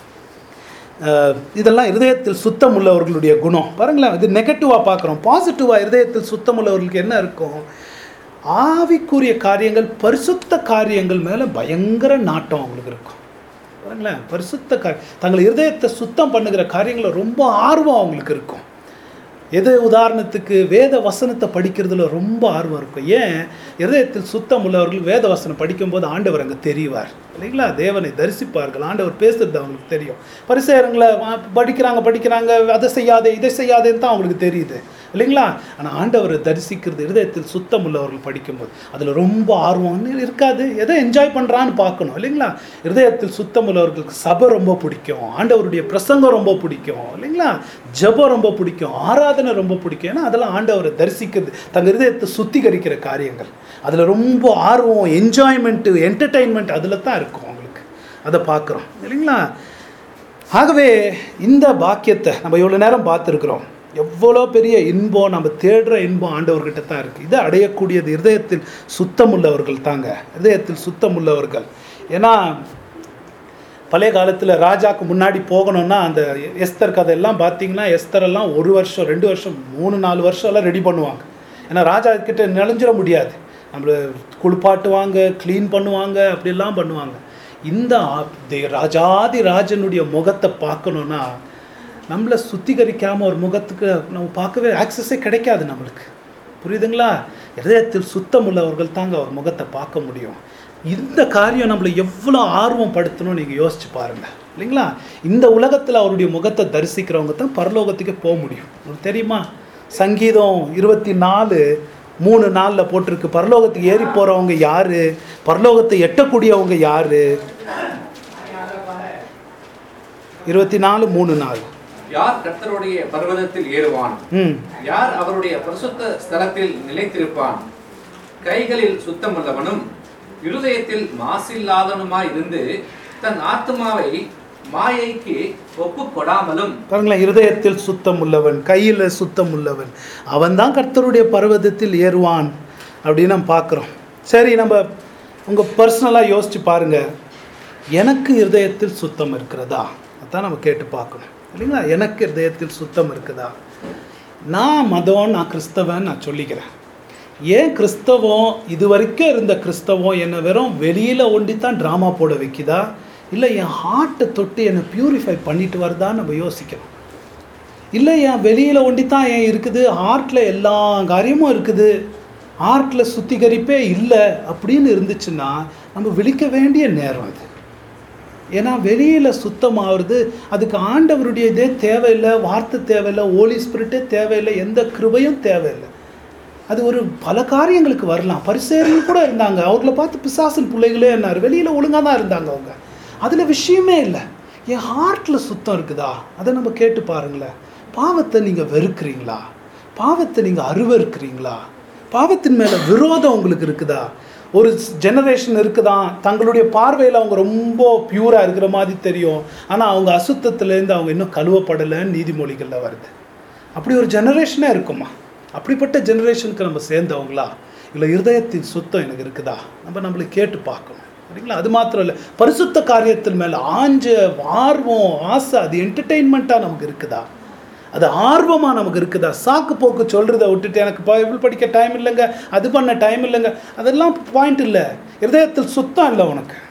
அஹ் இதெல்லாம் இருதயத்தில் சுத்தம் உள்ளவர்களுடைய குணம் பாருங்களேன் இது நெகட்டிவாக பார்க்குறோம் பாசிட்டிவாக இருதயத்தில் சுத்தம் உள்ளவர்களுக்கு என்ன இருக்கும் ஆவிக்குரிய காரியங்கள் பரிசுத்த காரியங்கள் மேலே பயங்கர நாட்டம் அவங்களுக்கு இருக்கும் பாருங்களேன் பரிசுத்த கா தங்கள் இருதயத்தை சுத்தம் பண்ணுகிற காரியங்கள ரொம்ப ஆர்வம் அவங்களுக்கு இருக்கும் எது உதாரணத்துக்கு வேத வசனத்தை படிக்கிறதுல ரொம்ப ஆர்வம் இருக்கும் ஏன் இருதயத்தில் சுத்தம் உள்ளவர்கள் வேத வசனம் படிக்கும்போது ஆண்டவர் அங்கே தெரிவார் இல்லைங்களா தேவனை தரிசிப்பார்கள் ஆண்டவர் பேசுறது அவங்களுக்கு தெரியும் பரிசேரங்களை படிக்கிறாங்க படிக்கிறாங்க அதை செய்யாதே இதை செய்யாதேன்னு தான் அவங்களுக்கு தெரியுது இல்லைங்களா ஆனால் ஆண்டவரை தரிசிக்கிறது இருதயத்தில் சுத்தம் உள்ளவர்கள் படிக்கும்போது அதில் ரொம்ப ஆர்வம் இருக்காது எதை என்ஜாய் பண்ணுறான்னு பார்க்கணும் இல்லைங்களா இருதயத்தில் சுத்தம் உள்ளவர்களுக்கு சபை ரொம்ப பிடிக்கும் ஆண்டவருடைய பிரசங்கம் ரொம்ப பிடிக்கும் இல்லைங்களா ஜெபம் ரொம்ப பிடிக்கும் ஆராதனை ரொம்ப பிடிக்கும் ஏன்னா அதெல்லாம் ஆண்டவரை தரிசிக்கிறது தங்கள் இருதயத்தை சுத்திகரிக்கிற காரியங்கள் அதில் ரொம்ப ஆர்வம் என்ஜாய்மெண்ட்டு என்டர்டெயின்மெண்ட் அதில் தான் இருக்கும் அவங்களுக்கு அதை பார்க்குறோம் இல்லைங்களா ஆகவே இந்த பாக்கியத்தை நம்ம இவ்வளோ நேரம் பார்த்துருக்குறோம் எவ்வளோ பெரிய இன்பம் நம்ம தேடுற இன்பம் ஆண்டவர்கிட்ட தான் இருக்குது இதை அடையக்கூடியது இருதயத்தில் சுத்தம் உள்ளவர்கள் தாங்க இருதயத்தில் சுத்தம் உள்ளவர்கள் ஏன்னா பழைய காலத்தில் ராஜாக்கு முன்னாடி போகணும்னா அந்த எஸ்தர் கதையெல்லாம் பார்த்தீங்கன்னா எஸ்தரெல்லாம் ஒரு வருஷம் ரெண்டு வருஷம் மூணு நாலு வருஷம் எல்லாம் ரெடி பண்ணுவாங்க ஏன்னா ராஜா கிட்ட நினைஞ்சிட முடியாது நம்மளை குளிப்பாட்டுவாங்க க்ளீன் பண்ணுவாங்க அப்படிலாம் பண்ணுவாங்க இந்த ஆ- தே- ராஜாதி ராஜனுடைய முகத்தை பார்க்கணுன்னா நம்மளை சுத்திகரிக்காமல் ஒரு முகத்துக்கு நம்ம பார்க்கவே ஆக்சஸே கிடைக்காது நம்மளுக்கு புரியுதுங்களா இதயத்தில் சுத்தம் உள்ளவர்கள் தாங்க அவர் முகத்தை பார்க்க முடியும் இந்த காரியம் நம்மளை எவ்வளோ ஆர்வம் படுத்தணும் நீங்கள் யோசிச்சு பாருங்க இல்லைங்களா இந்த உலகத்தில் அவருடைய முகத்தை தரிசிக்கிறவங்க தான் பரலோகத்துக்கு போக முடியும் உங்களுக்கு தெரியுமா சங்கீதம் இருபத்தி நாலு மூணு நாளில் போட்டிருக்கு பரலோகத்துக்கு ஏறி போகிறவங்க யாரு பரலோகத்தை எட்டக்கூடியவங்க யாரு இருபத்தி நாலு மூணு நாள் யார் கர்த்தருடைய பர்வதத்தில் ஏறுவான் ம் யார் அவருடைய பரிசுத்த ஸ்தலத்தில் நிலைத்திருப்பான் கைகளில் சுத்தமுள்ளவனும் இருதயத்தில் மாசில்லாதவனுமாய் இருந்து தன் ஆத்துமாவை மாயைக்கு ஒப்பு கொடாமலும் பாருங்களேன் இருதயத்தில் சுத்தம் உள்ளவன் கையில் சுத்தம் உள்ளவன் அவன் தான் கர்த்தருடைய பர்வதத்தில் ஏறுவான் அப்படின்னு நம்ம பார்க்குறோம் சரி நம்ம உங்கள் பர்சனலாக யோசிச்சு பாருங்க எனக்கு இருதயத்தில் சுத்தம் இருக்கிறதா அதான் நம்ம கேட்டு பார்க்கணும் இல்லைங்களா எனக்கு இருதயத்தில் சுத்தம் இருக்குதா நான் மதம் நான் கிறிஸ்தவன் நான் சொல்லிக்கிறேன் ஏன் கிறிஸ்தவம் இது வரைக்கும் இருந்த கிறிஸ்தவம் என்னை வெறும் வெளியில் ஒண்டி தான் ட்ராமா போட வைக்குதா இல்லை என் ஹார்ட்டை தொட்டு என்னை பியூரிஃபை பண்ணிட்டு வருதான்னு நம்ம யோசிக்கணும் இல்லை என் வெளியில் ஒண்டி தான் ஏன் இருக்குது ஹார்ட்டில் எல்லா காரியமும் இருக்குது ஹார்ட்டில் சுத்திகரிப்பே இல்லை அப்படின்னு இருந்துச்சுன்னா நம்ம விழிக்க வேண்டிய நேரம் அது ஏன்னா வெளியில் சுத்தமாகிறது அதுக்கு ஆண்டவருடைய இதே தேவையில்லை வார்த்தை தேவையில்லை ஹோலி ஸ்பிரிட்டே தேவையில்லை எந்த கிருபையும் தேவையில்லை அது ஒரு பல காரியங்களுக்கு வரலாம் பரிசேரிகள் கூட இருந்தாங்க அவங்கள பார்த்து பிசாசன் பிள்ளைகளே என்னார் வெளியில் ஒழுங்காக தான் இருந்தாங்க அவங்க அதில் விஷயமே இல்லை என் ஹார்ட்டில் சுத்தம் இருக்குதா அதை நம்ம கேட்டு பாருங்களேன் பாவத்தை நீங்கள் வெறுக்கிறீங்களா பாவத்தை நீங்கள் அருவருக்கிறீங்களா பாவத்தின் மேலே விரோதம் உங்களுக்கு இருக்குதா ஒரு ஜெனரேஷன் இருக்குதான் தங்களுடைய பார்வையில் அவங்க ரொம்ப பியூராக இருக்கிற மாதிரி தெரியும் ஆனால் அவங்க அசுத்தத்துலேருந்து அவங்க இன்னும் கழுவப்படலைன்னு நீதிமொழிகளில் வருது அப்படி ஒரு ஜெனரேஷனே இருக்குமா அப்படிப்பட்ட ஜெனரேஷனுக்கு நம்ம சேர்ந்தவங்களா இல்லை இருதயத்தின் சுத்தம் எனக்கு இருக்குதா நம்ம நம்மளை கேட்டு பார்க்கணும் சரிங்களா அது மாத்திரம் இல்லை பரிசுத்த காரியத்தின் மேலே ஆஞ்ச ஆர்வம் ஆசை அது என்டர்டெயின்மெண்ட்டாக நமக்கு இருக்குதா அது ஆர்வமாக நமக்கு இருக்குதா சாக்கு போக்கு சொல்கிறத விட்டுட்டு எனக்கு பைபிள் படிக்க டைம் இல்லைங்க அது பண்ண டைம் இல்லைங்க அதெல்லாம் பாயிண்ட் இல்லை இருதயத்தில் சுத்தம் இல்லை உனக்கு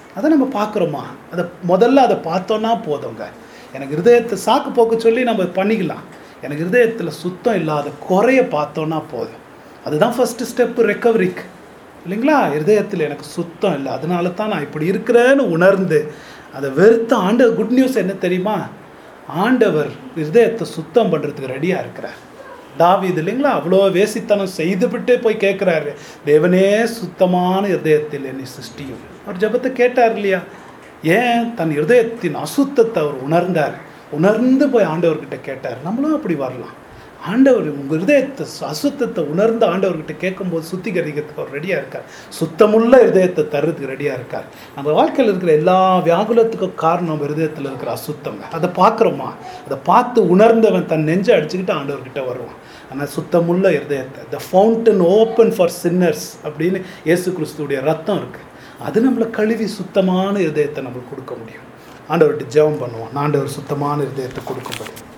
அதை நம்ம பார்க்குறோமா அதை முதல்ல அதை பார்த்தோன்னா போதுங்க எனக்கு இருதயத்தை சாக்கு போக்கு சொல்லி நம்ம பண்ணிக்கலாம் எனக்கு இருதயத்தில் சுத்தம் இல்லாத குறைய பார்த்தோன்னா போதும் அதுதான் ஃபஸ்ட்டு ஸ்டெப்பு ரெக்கவரிக்கு இல்லைங்களா இருதயத்தில் எனக்கு சுத்தம் இல்லை அதனால தான் நான் இப்படி இருக்கிறேன்னு உணர்ந்து அதை வெறுத்த ஆண்டவர் குட் நியூஸ் என்ன தெரியுமா ஆண்டவர் இருதயத்தை சுத்தம் பண்ணுறதுக்கு ரெடியாக இருக்கிறார் தாவீது இல்லைங்களா அவ்வளோ வேசித்தனம் செய்துவிட்டு போய் கேட்குறாரு தேவனே சுத்தமான இருதயத்தில் என்னை சிருஷ்டியும் அவர் ஜெபத்தை கேட்டார் இல்லையா ஏன் தன் இருதயத்தின் அசுத்தத்தை அவர் உணர்ந்தார் உணர்ந்து போய் ஆண்டவர்கிட்ட கேட்டார் நம்மளும் அப்படி வரலாம் ஆண்டவர் உங்கள் இருதயத்தை சு- அசுத்தத்தை உணர்ந்து ஆண்டவர்கிட்ட கேட்கும்போது சுத்திகரிக்கிறதுக்கு அவர் ரெடியாக இருக்கார் சுத்தமுள்ள இருதயத்தை தர்றதுக்கு ரெடியாக இருக்கார் நம்ம வாழ்க்கையில் இருக்கிற எல்லா வியாகுலத்துக்கும் காரணம் நம்ம இருதயத்தில் இருக்கிற அசுத்தங்க அதை பார்க்குறோமா அதை பார்த்து உணர்ந்தவன் தன் நெஞ்சை அடிச்சுக்கிட்டு ஆண்டவர்கிட்ட வருவான் ஆனால் சுத்தமுள்ள இருதயத்தை the fountain open for sinners அப்படின்னு இயேசு கிறிஸ்துவுடைய ரத்தம் இருக்குது அது நம்மளை கழுவி சுத்தமான இருதயத்தை நம்மளுக்கு கொடுக்க முடியும் ஆண்டவர்கிட்ட ஜெபம் பண்ணுவோம் ஆண்டவர் சுத்தமான இருதயத்தை கொடுக்கும்படி